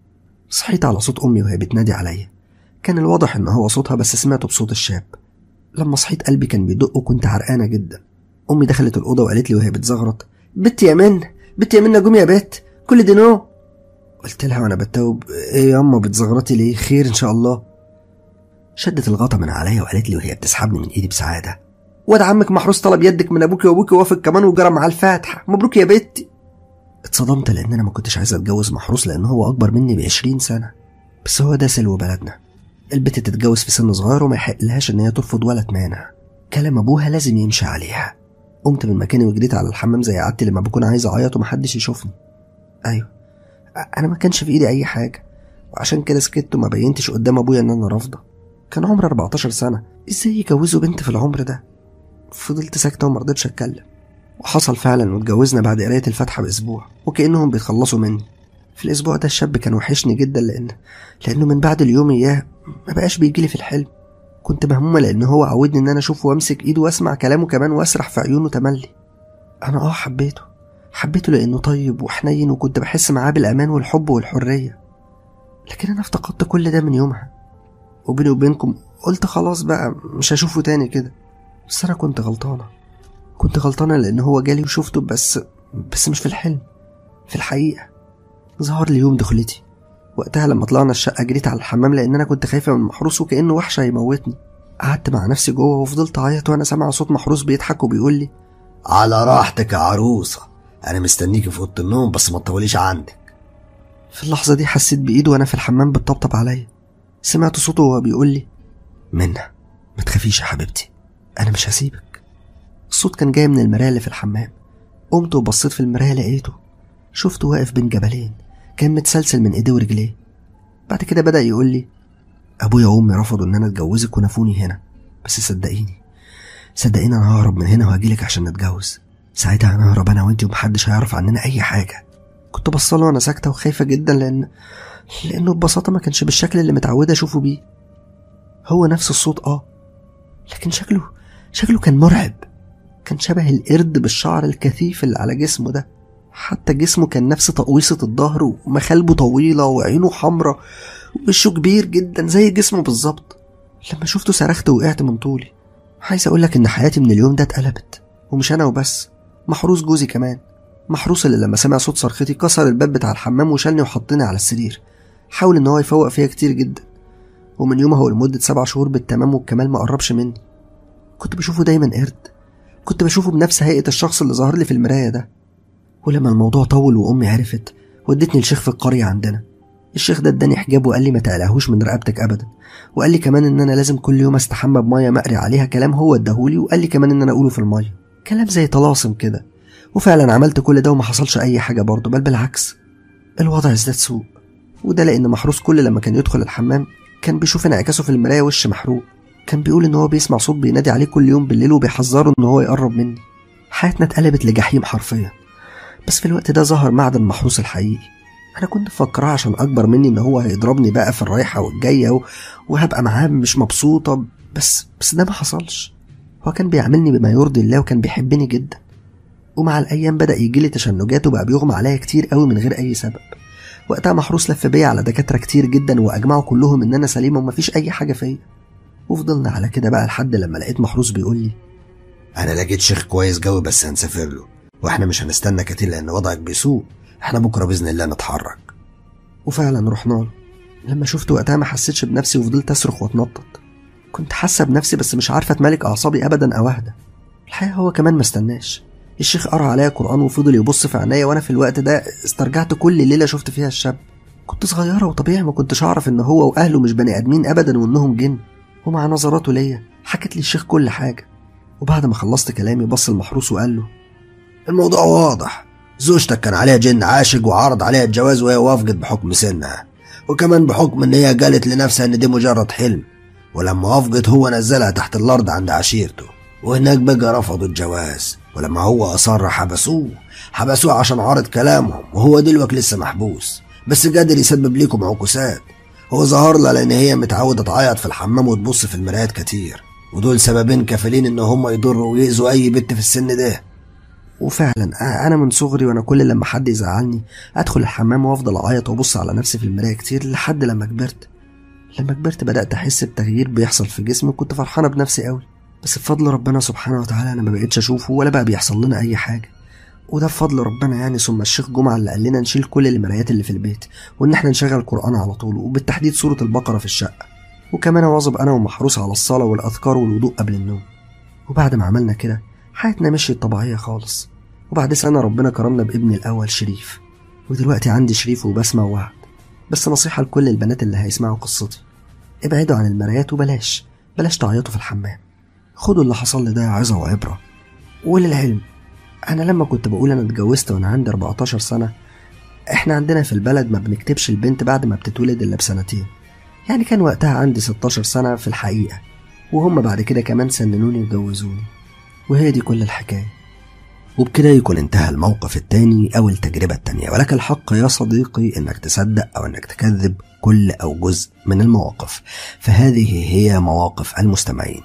صحيت على صوت امي وهي بتنادي عليا كان الواضح ان هو صوتها بس سمعته بصوت الشاب لما صحيت قلبي كان بيدق وكنت عرقانه جدا امي دخلت الاوضه وقالت لي وهي بتزغرط بت يا من بت يا منى قومي يا بت كل دي نو قلت لها وانا بتوب ايه يا اما بتزغرطي ليه خير ان شاء الله شدت الغطا من عليا وقالت لي وهي بتسحبني من ايدي بسعاده واد عمك محروس طلب يدك من ابوكي وابوكي وافق كمان وجرى معاه الفاتحه مبروك يا بنتي اتصدمت لان انا ما كنتش عايز اتجوز محروس لان هو اكبر مني بعشرين سنه بس هو ده سلو بلدنا البت تتجوز في سن صغير وما يحقلهاش ان هي ترفض ولا تمانع كلام ابوها لازم يمشي عليها قمت من مكاني وجريت على الحمام زي عادتي لما بكون عايز اعيط ومحدش يشوفني ايوه انا ما كانش في ايدي اي حاجه وعشان كده سكت وما بينتش قدام ابويا ان انا رافضه كان عمري 14 سنه ازاي يجوزوا بنت في العمر ده فضلت ساكته وما رضيتش اتكلم وحصل فعلا واتجوزنا بعد قرايه الفاتحه باسبوع وكانهم بيتخلصوا مني في الاسبوع ده الشاب كان وحشني جدا لان لانه من بعد اليوم اياه ما بقاش بيجيلي في الحلم كنت مهمومه لان هو عودني ان انا اشوفه وامسك ايده واسمع كلامه كمان واسرح في عيونه تملي انا اه حبيته حبيته لانه طيب وحنين وكنت بحس معاه بالامان والحب والحريه لكن انا افتقدت كل ده من يومها وبيني وبينكم قلت خلاص بقى مش هشوفه تاني كده بس انا كنت غلطانه كنت غلطانه لان هو جالي وشفته بس بس مش في الحلم في الحقيقه ظهر لي يوم دخلتي وقتها لما طلعنا الشقة جريت على الحمام لأن أنا كنت خايفة من محروس وكأنه وحش هيموتني قعدت مع نفسي جوه وفضلت أعيط وأنا سامع صوت محروس بيضحك وبيقول لي على راحتك يا عروسة أنا مستنيكي في أوضة النوم بس ما تطوليش عندك في اللحظة دي حسيت بإيده وأنا في الحمام بتطبطب عليا سمعت صوته وهو بيقول لي منى ما تخافيش يا حبيبتي أنا مش هسيبك الصوت كان جاي من المراية اللي في الحمام قمت وبصيت في المراية لقيته شفته واقف بين جبلين كان متسلسل من ايديه ورجليه بعد كده بدأ يقول لي أبويا وأمي رفضوا إن أنا أتجوزك ونفوني هنا بس صدقيني صدقيني أنا ههرب من هنا وهجيلك عشان نتجوز ساعتها هنهرب أنا وأنتي ومحدش هيعرف عننا أي حاجة كنت بصله وأنا ساكتة وخايفة جدا لأن لأنه ببساطة ما كانش بالشكل اللي متعودة أشوفه بيه هو نفس الصوت آه لكن شكله شكله كان مرعب كان شبه القرد بالشعر الكثيف اللي على جسمه ده حتى جسمه كان نفس تقويصة الظهر ومخالبه طويلة وعينه حمرة ووشه كبير جدا زي جسمه بالظبط لما شفته صرخت وقعت من طولي عايز اقولك ان حياتي من اليوم ده اتقلبت ومش انا وبس محروس جوزي كمان محروس اللي لما سمع صوت صرختي كسر الباب بتاع الحمام وشالني وحطني على السرير حاول ان هو يفوق فيا كتير جدا ومن يومها ولمدة سبع شهور بالتمام والكمال ما قربش مني كنت بشوفه دايما قرد كنت بشوفه بنفس هيئة الشخص اللي ظهر لي في المراية ده ولما الموضوع طول وأمي عرفت ودتني لشيخ في القرية عندنا الشيخ ده اداني حجاب وقال لي ما تقلقهوش من رقبتك ابدا وقال لي كمان ان انا لازم كل يوم استحمى بميه مقري عليها كلام هو اداهولي وقال لي كمان ان انا اقوله في الميه كلام زي طلاسم كده وفعلا عملت كل ده وما حصلش اي حاجه برضه بل بالعكس الوضع ازداد سوء وده لان محروس كل لما كان يدخل الحمام كان بيشوف انعكاسه في المرايه وش محروق كان بيقول ان هو بيسمع صوت بينادي عليه كل يوم بالليل وبيحذره ان هو يقرب مني حياتنا اتقلبت لجحيم حرفيا بس في الوقت ده ظهر معدن محروس الحقيقي انا كنت مفكراه عشان اكبر مني ان هو هيضربني بقى في الرايحه والجايه و... وهبقى معاه مش مبسوطه بس بس ده ما حصلش هو كان بيعاملني بما يرضي الله وكان بيحبني جدا ومع الايام بدا يجيلي تشنجات وبقى بيغمى عليا كتير قوي من غير اي سبب وقتها محروس لف بيا على دكاتره كتير جدا واجمعوا كلهم ان انا سليمه ومفيش اي حاجه فيا وفضلنا على كده بقى لحد لما لقيت محروس بيقول لي انا لقيت شيخ كويس قوي بس هنسافر له واحنا مش هنستنى كتير لان وضعك بيسوء احنا بكره باذن الله نتحرك وفعلا رحنا له لما شفته وقتها ما حسيتش بنفسي وفضلت اصرخ واتنطط كنت حاسه بنفسي بس مش عارفه اتمالك اعصابي ابدا او اهدى الحقيقه هو كمان ما استناش الشيخ قرا عليا قران وفضل يبص في عينيا وانا في الوقت ده استرجعت كل ليله شفت فيها الشاب كنت صغيره وطبيعي ما كنتش اعرف ان هو واهله مش بني ادمين ابدا وانهم جن ومع نظراته ليا حكت لي الشيخ كل حاجه وبعد ما خلصت كلامي بص المحروس وقال له الموضوع واضح زوجتك كان عليها جن عاشق وعرض عليها الجواز وهي وافقت بحكم سنها وكمان بحكم ان هي قالت لنفسها ان دي مجرد حلم ولما وافقت هو نزلها تحت الارض عند عشيرته وهناك بقى رفضوا الجواز ولما هو اصر حبسوه حبسوه عشان عارض كلامهم وهو دلوقتي لسه محبوس بس قادر يسبب ليكم عكوسات هو ظهر لها لان هي متعودة تعيط في الحمام وتبص في المرايات كتير ودول سببين كافلين ان هم يضروا ويأذوا اي بنت في السن ده وفعلا انا من صغري وانا كل لما حد يزعلني ادخل الحمام وافضل اعيط وابص على نفسي في المرايه كتير لحد لما كبرت لما كبرت بدات احس بتغيير بيحصل في جسمي وكنت فرحانه بنفسي قوي بس بفضل ربنا سبحانه وتعالى انا ما بقتش اشوفه ولا بقى بيحصل لنا اي حاجه وده بفضل ربنا يعني ثم الشيخ جمعه اللي قال لنا نشيل كل المرايات اللي في البيت وان احنا نشغل القران على طول وبالتحديد سوره البقره في الشقه وكمان اواظب انا ومحروس على الصلاه والاذكار والوضوء قبل النوم وبعد ما عملنا كده حياتنا مشيت طبيعيه خالص وبعد سنة ربنا كرمنا بابني الأول شريف ودلوقتي عندي شريف وبسمة ووعد بس نصيحة لكل البنات اللي هيسمعوا قصتي ابعدوا عن المرايات وبلاش بلاش تعيطوا في الحمام خدوا اللي حصل لي ده عظة وعبرة وللعلم أنا لما كنت بقول أنا اتجوزت وأنا عندي 14 سنة إحنا عندنا في البلد ما بنكتبش البنت بعد ما بتتولد إلا بسنتين يعني كان وقتها عندي 16 سنة في الحقيقة وهم بعد كده كمان سننوني وجوزوني وهي دي كل الحكايه وبكده يكون انتهى الموقف التاني أو التجربة التانية ولك الحق يا صديقي إنك تصدق أو إنك تكذب كل أو جزء من المواقف فهذه هي مواقف المستمعين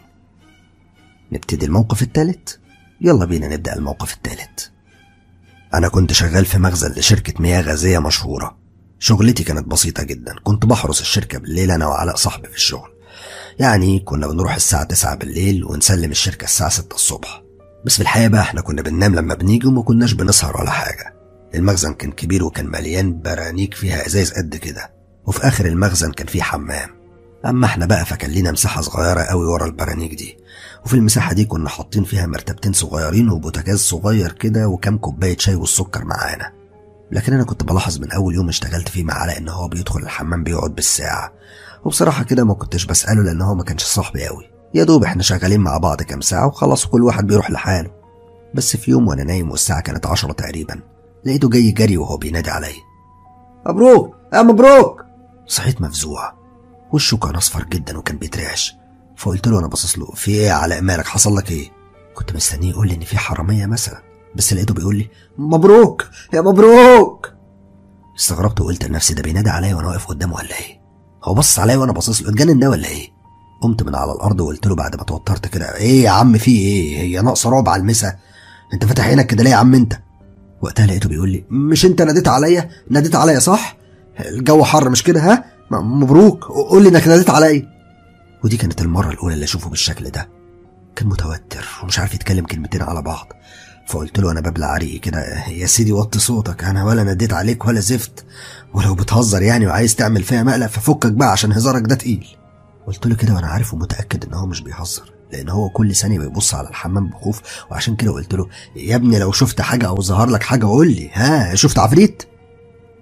نبتدي الموقف الثالث يلا بينا نبدأ الموقف الثالث أنا كنت شغال في مخزن لشركة مياه غازية مشهورة شغلتي كانت بسيطة جدا كنت بحرس الشركة بالليل أنا وعلاء صاحبي في الشغل يعني كنا بنروح الساعة 9 بالليل ونسلم الشركة الساعة 6 الصبح بس في الحقيقة بقى احنا كنا بننام لما بنيجي وما كناش بنسهر ولا حاجة المخزن كان كبير وكان مليان برانيك فيها ازايز قد كده وفي اخر المخزن كان فيه حمام اما احنا بقى فكان لينا مساحة صغيرة قوي ورا البرانيك دي وفي المساحة دي كنا حاطين فيها مرتبتين صغيرين وبوتاجاز صغير كده وكام كوباية شاي والسكر معانا لكن انا كنت بلاحظ من اول يوم اشتغلت فيه مع علاء ان هو بيدخل الحمام بيقعد بالساعة وبصراحة كده ما كنتش بسأله لان هو ما كانش صاحبي قوي يا دوب احنا شغالين مع بعض كام ساعة وخلاص كل واحد بيروح لحاله بس في يوم وانا نايم والساعة كانت عشرة تقريبا لقيته جاي جري وهو بينادي عليا مبروك يا مبروك صحيت مفزوع وشه كان اصفر جدا وكان بيترعش فقلت له انا باصص له في ايه يا علاء مالك حصل لك ايه كنت مستنيه يقول لي ان في حراميه مثلا بس لقيته بيقول لي مبروك يا مبروك استغربت وقلت لنفسي ده بينادي عليا وانا واقف قدامه ولا ايه هو بص عليا وانا باصص له اتجنن ده ولا ايه قمت من على الارض وقلت له بعد ما توترت كده ايه يا عم في ايه هي ناقصه رعب على المسا انت فاتح عينك كده ليه يا عم انت وقتها لقيته بيقول لي مش انت ناديت عليا ناديت عليا صح الجو حر مش كده ها مبروك قول لي انك ناديت عليا ودي كانت المره الاولى اللي اشوفه بالشكل ده كان متوتر ومش عارف يتكلم كلمتين على بعض فقلت له انا ببلع عريقي كده يا سيدي وطي صوتك انا ولا ناديت عليك ولا زفت ولو بتهزر يعني وعايز تعمل فيها مقلب ففكك بقى عشان هزارك ده تقيل قلت له كده وانا عارف ومتاكد ان هو مش بيهزر لان هو كل ثانيه بيبص على الحمام بخوف وعشان كده قلت له يا ابني لو شفت حاجه او ظهر لك حاجه قول لي ها شفت عفريت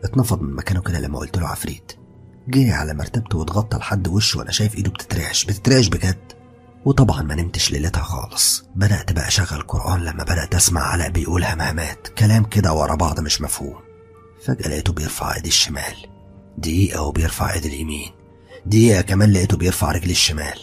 اتنفض من مكانه كده لما قلت له عفريت جري على مرتبته واتغطى لحد وشه وانا شايف ايده بتترعش بتترعش بجد وطبعا ما نمتش ليلتها خالص بدأت بقى أشغل قرآن لما بدأت أسمع علاء بيقول همهمات كلام كده ورا بعض مش مفهوم فجأة لقيته بيرفع ايدي الشمال دقيقة وبيرفع ايدي اليمين دقيقة كمان لقيته بيرفع رجلي الشمال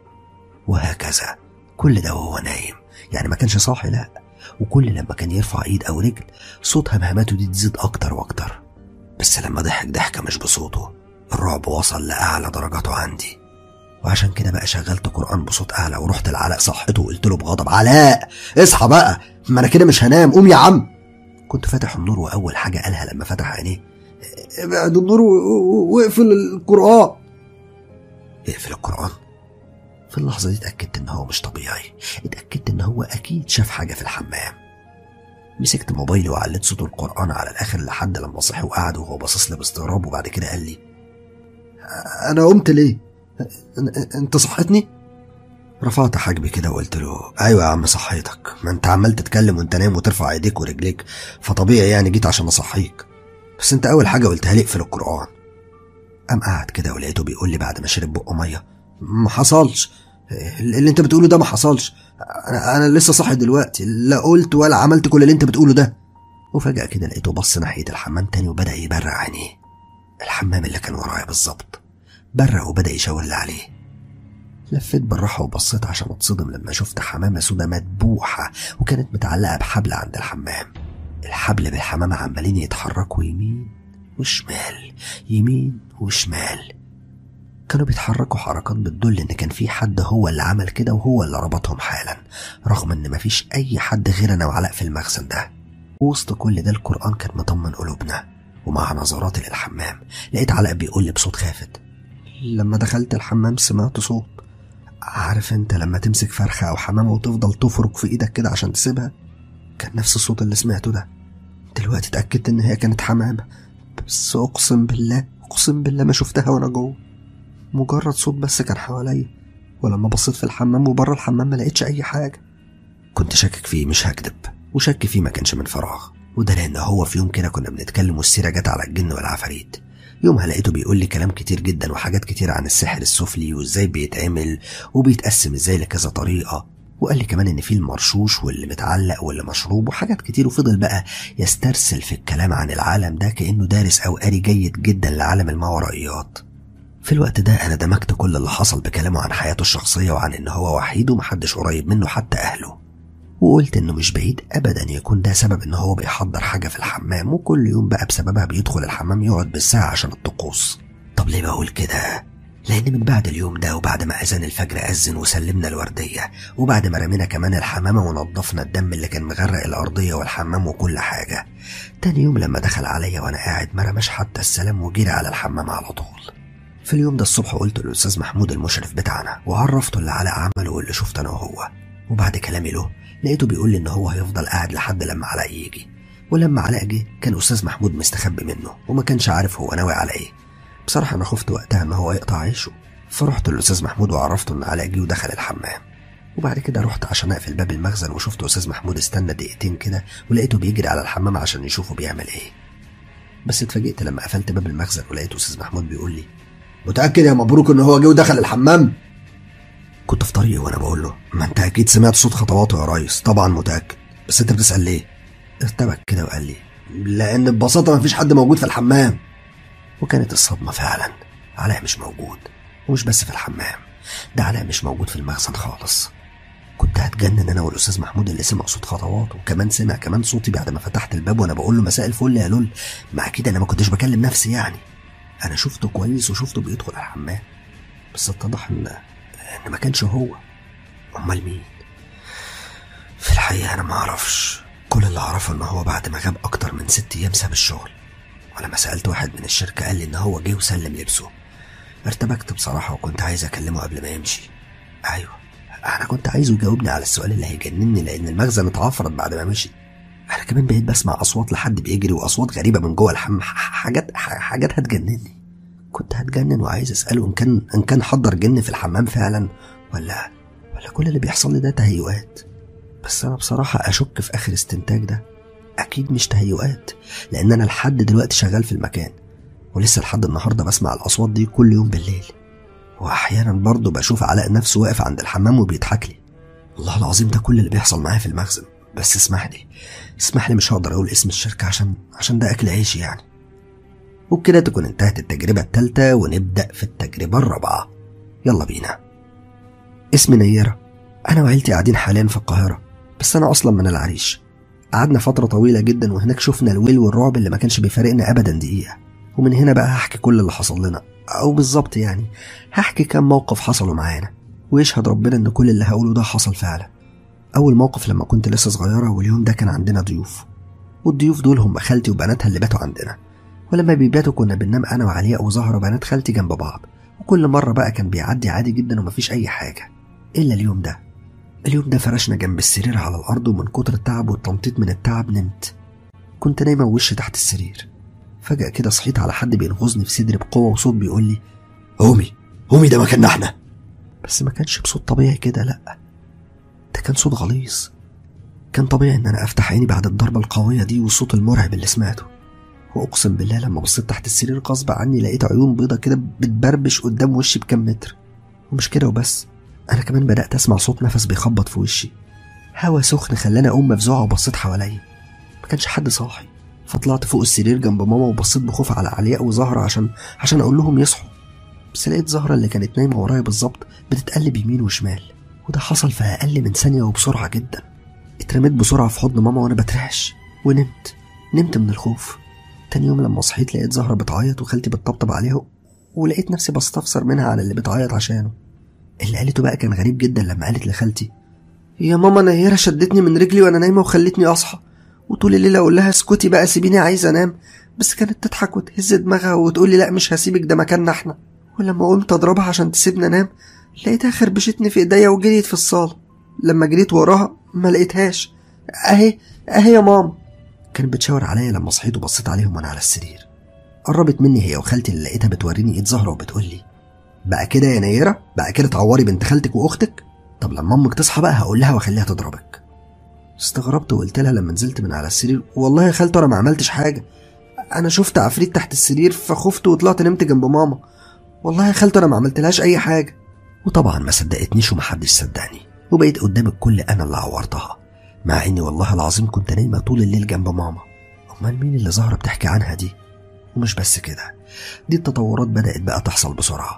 وهكذا كل ده وهو نايم يعني ما كانش صاحي لا وكل لما كان يرفع ايد او رجل صوت همهماته دي تزيد اكتر واكتر بس لما ضحك ضحكة مش بصوته الرعب وصل لأعلى درجاته عندي وعشان كده بقى شغلت قرآن بصوت أعلى ورحت لعلاء صحته وقلت له بغضب علاء اصحى بقى ما أنا كده مش هنام قوم يا عم كنت فاتح النور وأول حاجة قالها لما فتح عينيه ابعد النور واقفل القرآن اقفل القرآن في اللحظة دي اتأكدت إن هو مش طبيعي اتأكدت إن هو أكيد شاف حاجة في الحمام مسكت موبايلي وعليت صوت القرآن على الآخر لحد لما صحي وقعد وهو باصص لي باستغراب وبعد كده قال لي أنا قمت ليه؟ أنت صحتني؟ رفعت حاجبي كده وقلت له أيوة يا عم صحيتك ما أنت عمال تتكلم وأنت نايم وترفع إيديك ورجليك فطبيعي يعني جيت عشان أصحيك بس أنت أول حاجة قلتها لي اقفل القرآن قام قعد كده ولقيته بيقول لي بعد ما شرب بقه مية ما حصلش اللي انت بتقوله ده ما حصلش انا, أنا لسه صاحي دلوقتي لا قلت ولا عملت كل اللي انت بتقوله ده وفجأة كده لقيته بص ناحية الحمام تاني وبدأ يبرق عينيه الحمام اللي كان ورايا بالظبط برق وبدأ يشاور لي عليه لفيت بالراحة وبصيت عشان اتصدم لما شفت حمامة سودة مدبوحة وكانت متعلقة بحبل عند الحمام الحبل بالحمامة عمالين يتحركوا يمين وشمال يمين وشمال كانوا بيتحركوا حركات بتدل ان كان في حد هو اللي عمل كده وهو اللي ربطهم حالا رغم ان مفيش اي حد غير انا وعلاء في المخزن ده وسط كل ده القرآن كان مطمن قلوبنا ومع نظراتي للحمام لقيت علاء بيقول لي بصوت خافت لما دخلت الحمام سمعت صوت عارف انت لما تمسك فرخة او حمامة وتفضل تفرك في ايدك كده عشان تسيبها كان نفس الصوت اللي سمعته ده دلوقتي اتأكدت ان هي كانت حمامة بس اقسم بالله اقسم بالله ما شفتها وانا جوه مجرد صوت بس كان حواليا ولما بصيت في الحمام وبره الحمام ما لقيتش اي حاجه كنت شاكك فيه مش هكدب وشك فيه ما كانش من فراغ وده لان هو في يوم كده كنا بنتكلم والسيره جت على الجن والعفاريت يومها لقيته بيقول لي كلام كتير جدا وحاجات كتير عن السحر السفلي وازاي بيتعمل وبيتقسم ازاي لكذا طريقه وقال لي كمان ان في المرشوش واللي متعلق واللي مشروب وحاجات كتير وفضل بقى يسترسل في الكلام عن العالم ده كانه دارس او قاري جيد جدا لعالم الماورائيات في الوقت ده أنا دمجت كل اللي حصل بكلامه عن حياته الشخصية وعن إن هو وحيد ومحدش قريب منه حتى أهله وقلت إنه مش بعيد أبدا يكون ده سبب إن هو بيحضر حاجة في الحمام وكل يوم بقى بسببها بيدخل الحمام يقعد بالساعة عشان الطقوس طب ليه بقول كده؟ لأن من بعد اليوم ده وبعد ما أذان الفجر أذن وسلمنا الوردية وبعد ما رمينا كمان الحمامة ونضفنا الدم اللي كان مغرق الأرضية والحمام وكل حاجة تاني يوم لما دخل عليا وأنا قاعد ما رماش حتى السلام وجري على الحمام على طول في اليوم ده الصبح قلت للأستاذ محمود المشرف بتاعنا وعرفته اللي علاء عمله واللي شفت أنا وهو وبعد كلامي له لقيته بيقول لي إن هو هيفضل قاعد لحد لما علاء يجي ولما علاء جه كان أستاذ محمود مستخبي منه وما كانش عارف هو ناوي على إيه بصراحة أنا خفت وقتها إن هو يقطع عيشه فرحت للأستاذ محمود وعرفته إن علاء جه ودخل الحمام وبعد كده رحت عشان اقفل باب المخزن وشفت استاذ محمود استنى دقيقتين كده ولقيته بيجري على الحمام عشان يشوفه بيعمل ايه بس اتفاجئت لما قفلت باب المخزن ولقيت استاذ محمود بيقول لي متأكد يا مبروك إن هو جه ودخل الحمام؟ كنت في طريقي وأنا بقول له ما أنت أكيد سمعت صوت خطواته يا ريس طبعا متأكد بس أنت بتسأل ليه؟ ارتبك كده وقال لي لأن ببساطة مفيش حد موجود في الحمام وكانت الصدمة فعلا علاء مش موجود ومش بس في الحمام ده علاء مش موجود في المخزن خالص كنت هتجنن انا والاستاذ محمود اللي سمع صوت خطواته وكمان سمع كمان صوتي بعد ما فتحت الباب وانا بقول له مساء الفل يا لول مع كده انا ما كنتش بكلم نفسي يعني انا شفته كويس وشفته بيدخل الحمام بس اتضح ان ان ما كانش هو امال مين في الحقيقه انا ما اعرفش كل اللي اعرفه ان هو بعد ما غاب اكتر من ست ايام ساب الشغل ولما سالت واحد من الشركه قال لي ان هو جه وسلم لبسه ارتبكت بصراحه وكنت عايز اكلمه قبل ما يمشي ايوه انا كنت عايزه يجاوبني على السؤال اللي هيجنني لان المخزن اتعفرت بعد ما مشي انا كمان بقيت بسمع اصوات لحد بيجري واصوات غريبه من جوه الحمام حاجات حاجات هتجنني كنت هتجنن وعايز اساله ان كان ان كان حضر جن في الحمام فعلا ولا ولا كل اللي بيحصل لي ده تهيؤات بس انا بصراحه اشك في اخر استنتاج ده أكيد مش تهيؤات لأن أنا لحد دلوقتي شغال في المكان ولسه لحد النهاردة بسمع الأصوات دي كل يوم بالليل وأحيانا برضه بشوف علاء نفسه واقف عند الحمام وبيضحك لي والله العظيم ده كل اللي بيحصل معايا في المخزن بس اسمح لي اسمح لي مش هقدر أقول اسم الشركة عشان عشان ده أكل عيشي يعني وبكده تكون انتهت التجربة التالتة ونبدأ في التجربة الرابعة يلا بينا اسمي نيرة أنا وعيلتي قاعدين حاليا في القاهرة بس أنا أصلا من العريش قعدنا فترة طويلة جدا وهناك شفنا الويل والرعب اللي ما كانش بيفارقنا أبدا دقيقة ومن هنا بقى هحكي كل اللي حصل لنا أو بالظبط يعني هحكي كام موقف حصلوا معانا ويشهد ربنا إن كل اللي هقوله ده حصل فعلا أول موقف لما كنت لسه صغيرة واليوم ده كان عندنا ضيوف والضيوف دول هم خالتي وبناتها اللي باتوا عندنا ولما بيباتوا كنا بننام أنا وعلياء وزهرة بنات خالتي جنب بعض وكل مرة بقى كان بيعدي عادي جدا ومفيش أي حاجة إلا اليوم ده اليوم ده فرشنا جنب السرير على الأرض ومن كتر التعب والتنطيط من التعب نمت كنت نايمة ووشي تحت السرير فجأة كده صحيت على حد بينغزني في صدري بقوة وصوت بيقول لي قومي قومي ده مكاننا احنا بس ما كانش بصوت طبيعي كده لأ ده كان صوت غليظ كان طبيعي إن أنا أفتح عيني بعد الضربة القوية دي والصوت المرعب اللي سمعته وأقسم بالله لما بصيت تحت السرير غصب عني لقيت عيون بيضة كده بتبربش قدام وشي بكام متر ومش كده وبس أنا كمان بدأت أسمع صوت نفس بيخبط في وشي هوا سخن خلاني أقوم مفزوعة وبصيت حواليا ما كانش حد صاحي فطلعت فوق السرير جنب ماما وبصيت بخوف على علياء وزهرة عشان عشان أقول لهم يصحوا بس لقيت زهرة اللي كانت نايمة ورايا بالظبط بتتقلب يمين وشمال وده حصل في أقل من ثانية وبسرعة جدا اترميت بسرعة في حضن ماما وأنا بترعش ونمت نمت من الخوف تاني يوم لما صحيت لقيت زهرة بتعيط وخالتي بتطبطب عليها ولقيت نفسي بستفسر منها على اللي بتعيط عشانه اللي قالته بقى كان غريب جدا لما قالت لخالتي يا ماما نيرة شدتني من رجلي وانا نايمة وخلتني اصحى وطول الليل اقول لها اسكتي بقى سيبيني عايزة انام بس كانت تضحك وتهز دماغها وتقول لي لا مش هسيبك ده مكاننا احنا ولما قمت اضربها عشان تسيبني انام لقيتها خربشتني في ايديا وجريت في الصالة لما جريت وراها ما لقيتهاش اهي اهي يا ماما كانت بتشاور عليا لما صحيت وبصيت عليهم وانا على السرير قربت مني هي وخالتي اللي لقيتها بتوريني ايد زهرة وبتقول لي بقى كده يا نيرة بقى كده تعوري بنت خالتك واختك طب لما امك تصحى بقى هقول لها واخليها تضربك استغربت وقلت لها لما نزلت من على السرير والله يا خالته انا ما عملتش حاجه انا شفت عفريت تحت السرير فخفت وطلعت نمت جنب ماما والله يا خالته انا ما عملتلهاش اي حاجه وطبعا ما صدقتنيش ومحدش صدقني وبقيت قدام الكل انا اللي عورتها مع اني والله العظيم كنت نايمه طول الليل جنب ماما امال مين اللي زهره بتحكي عنها دي ومش بس كده دي التطورات بدات بقى تحصل بسرعه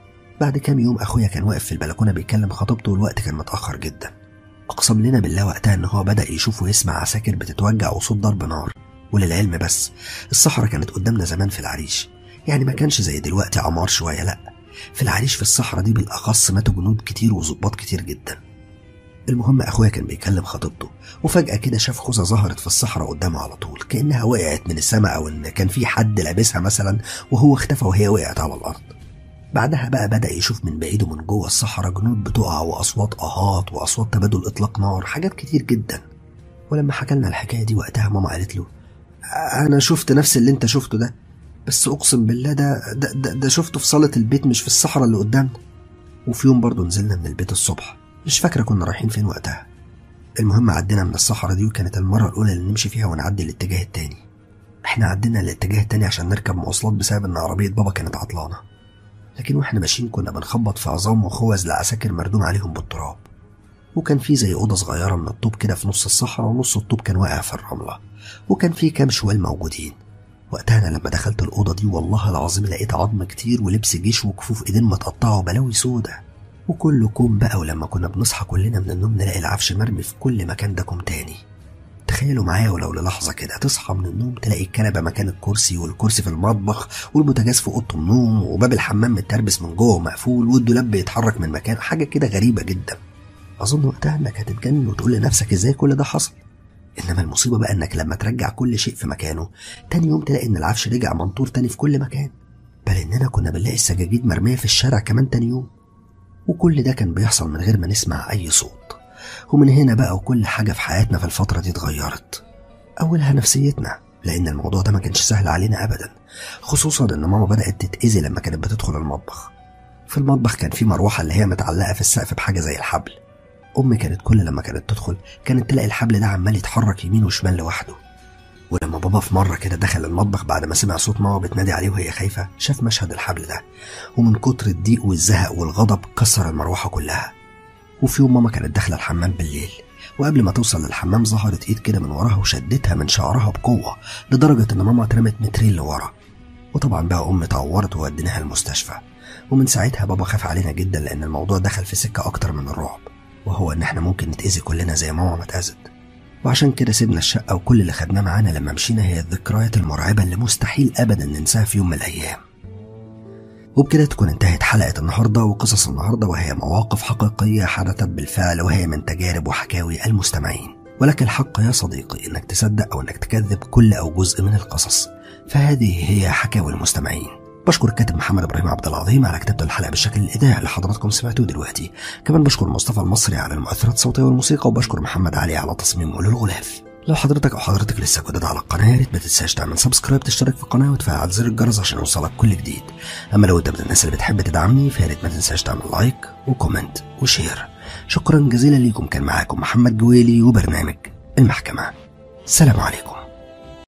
بعد كام يوم اخويا كان واقف في البلكونه بيكلم خطيبته والوقت كان متاخر جدا اقسم لنا بالله وقتها ان هو بدا يشوف ويسمع عساكر بتتوجع وصوت ضرب نار وللعلم بس الصحراء كانت قدامنا زمان في العريش يعني ما كانش زي دلوقتي عمار شويه لا في العريش في الصحراء دي بالاخص ماتوا جنود كتير وظباط كتير جدا المهم اخويا كان بيكلم خطيبته وفجاه كده شاف خوذه ظهرت في الصحراء قدامه على طول كانها وقعت من السماء او ان كان في حد لابسها مثلا وهو اختفى وهي وقعت على الارض بعدها بقى بدأ يشوف من بعيد ومن جوه الصحراء جنود بتقع وأصوات آهات وأصوات تبادل إطلاق نار حاجات كتير جدا ولما حكى لنا الحكاية دي وقتها ماما قالت له أنا شفت نفس اللي أنت شفته ده بس أقسم بالله ده ده, ده, ده شفته في صالة البيت مش في الصحراء اللي قدامنا وفي يوم برضه نزلنا من البيت الصبح مش فاكرة كنا رايحين فين وقتها المهم عدينا من الصحراء دي وكانت المرة الأولى اللي نمشي فيها ونعدي الاتجاه التاني احنا عدينا الاتجاه التاني عشان نركب مواصلات بسبب ان عربية بابا كانت عطلانة لكن واحنا ماشيين كنا بنخبط في عظام وخوذ لعساكر مردوم عليهم بالتراب وكان في زي أوضة صغيرة من الطوب كده في نص الصحراء ونص الطوب كان واقع في الرملة وكان في كام شوال موجودين وقتها أنا لما دخلت الأوضة دي والله العظيم لقيت عظم كتير ولبس جيش وكفوف إيدين متقطعة وبلاوي سودة وكله كوم بقى ولما كنا بنصحى كلنا من النوم نلاقي العفش مرمي في كل مكان ده كوم تاني تخيلوا معايا ولو للحظة كده تصحى من النوم تلاقي الكنبة مكان الكرسي والكرسي في المطبخ والبوتاجاز في أوضة النوم وباب الحمام متربس من جوه ومقفول والدولاب بيتحرك من مكان حاجة كده غريبة جدا أظن وقتها إنك هتتجنن وتقول لنفسك إزاي كل ده حصل إنما المصيبة بقى إنك لما ترجع كل شيء في مكانه تاني يوم تلاقي إن العفش رجع منطور تاني في كل مكان بل إننا كنا بنلاقي السجاجيد مرمية في الشارع كمان تاني يوم وكل ده كان بيحصل من غير ما نسمع أي صوت ومن هنا بقى وكل حاجة في حياتنا في الفترة دي اتغيرت أولها نفسيتنا لأن الموضوع ده ما كانش سهل علينا أبدا خصوصا إن ماما بدأت تتأذي لما كانت بتدخل المطبخ في المطبخ كان في مروحة اللي هي متعلقة في السقف بحاجة زي الحبل أمي كانت كل لما كانت تدخل كانت تلاقي الحبل ده عمال يتحرك يمين وشمال لوحده ولما بابا في مرة كده دخل المطبخ بعد ما سمع صوت ماما بتنادي عليه وهي خايفة شاف مشهد الحبل ده ومن كتر الضيق والزهق والغضب كسر المروحة كلها وفي يوم ماما كانت داخلة الحمام بالليل وقبل ما توصل للحمام ظهرت ايد كده من وراها وشدتها من شعرها بقوة لدرجة ان ماما اترمت مترين لورا وطبعا بقى امي اتعورت ووديناها المستشفى ومن ساعتها بابا خاف علينا جدا لان الموضوع دخل في سكة اكتر من الرعب وهو ان احنا ممكن نتأذي كلنا زي ماما ما اتأذت وعشان كده سيبنا الشقة وكل اللي خدناه معانا لما مشينا هي الذكريات المرعبة اللي مستحيل ابدا ننساها في يوم من الايام وبكده تكون انتهت حلقة النهاردة وقصص النهاردة وهي مواقف حقيقية حدثت بالفعل وهي من تجارب وحكاوي المستمعين ولك الحق يا صديقي انك تصدق او انك تكذب كل او جزء من القصص فهذه هي حكاوي المستمعين بشكر الكاتب محمد ابراهيم عبد العظيم على كتابة الحلقة بالشكل الاذاعي اللي حضراتكم سمعتوه دلوقتي كمان بشكر مصطفى المصري على المؤثرات الصوتية والموسيقى وبشكر محمد علي على تصميمه للغلاف لو حضرتك او حضرتك لسه جديد على القناه يا ريت ما تنساش تعمل سبسكرايب تشترك في القناه وتفعل زر الجرس عشان يوصلك كل جديد اما لو انت من الناس اللي بتحب تدعمني فيا ريت ما تنساش تعمل لايك وكومنت وشير شكرا جزيلا ليكم كان معاكم محمد جويلي وبرنامج المحكمه سلام عليكم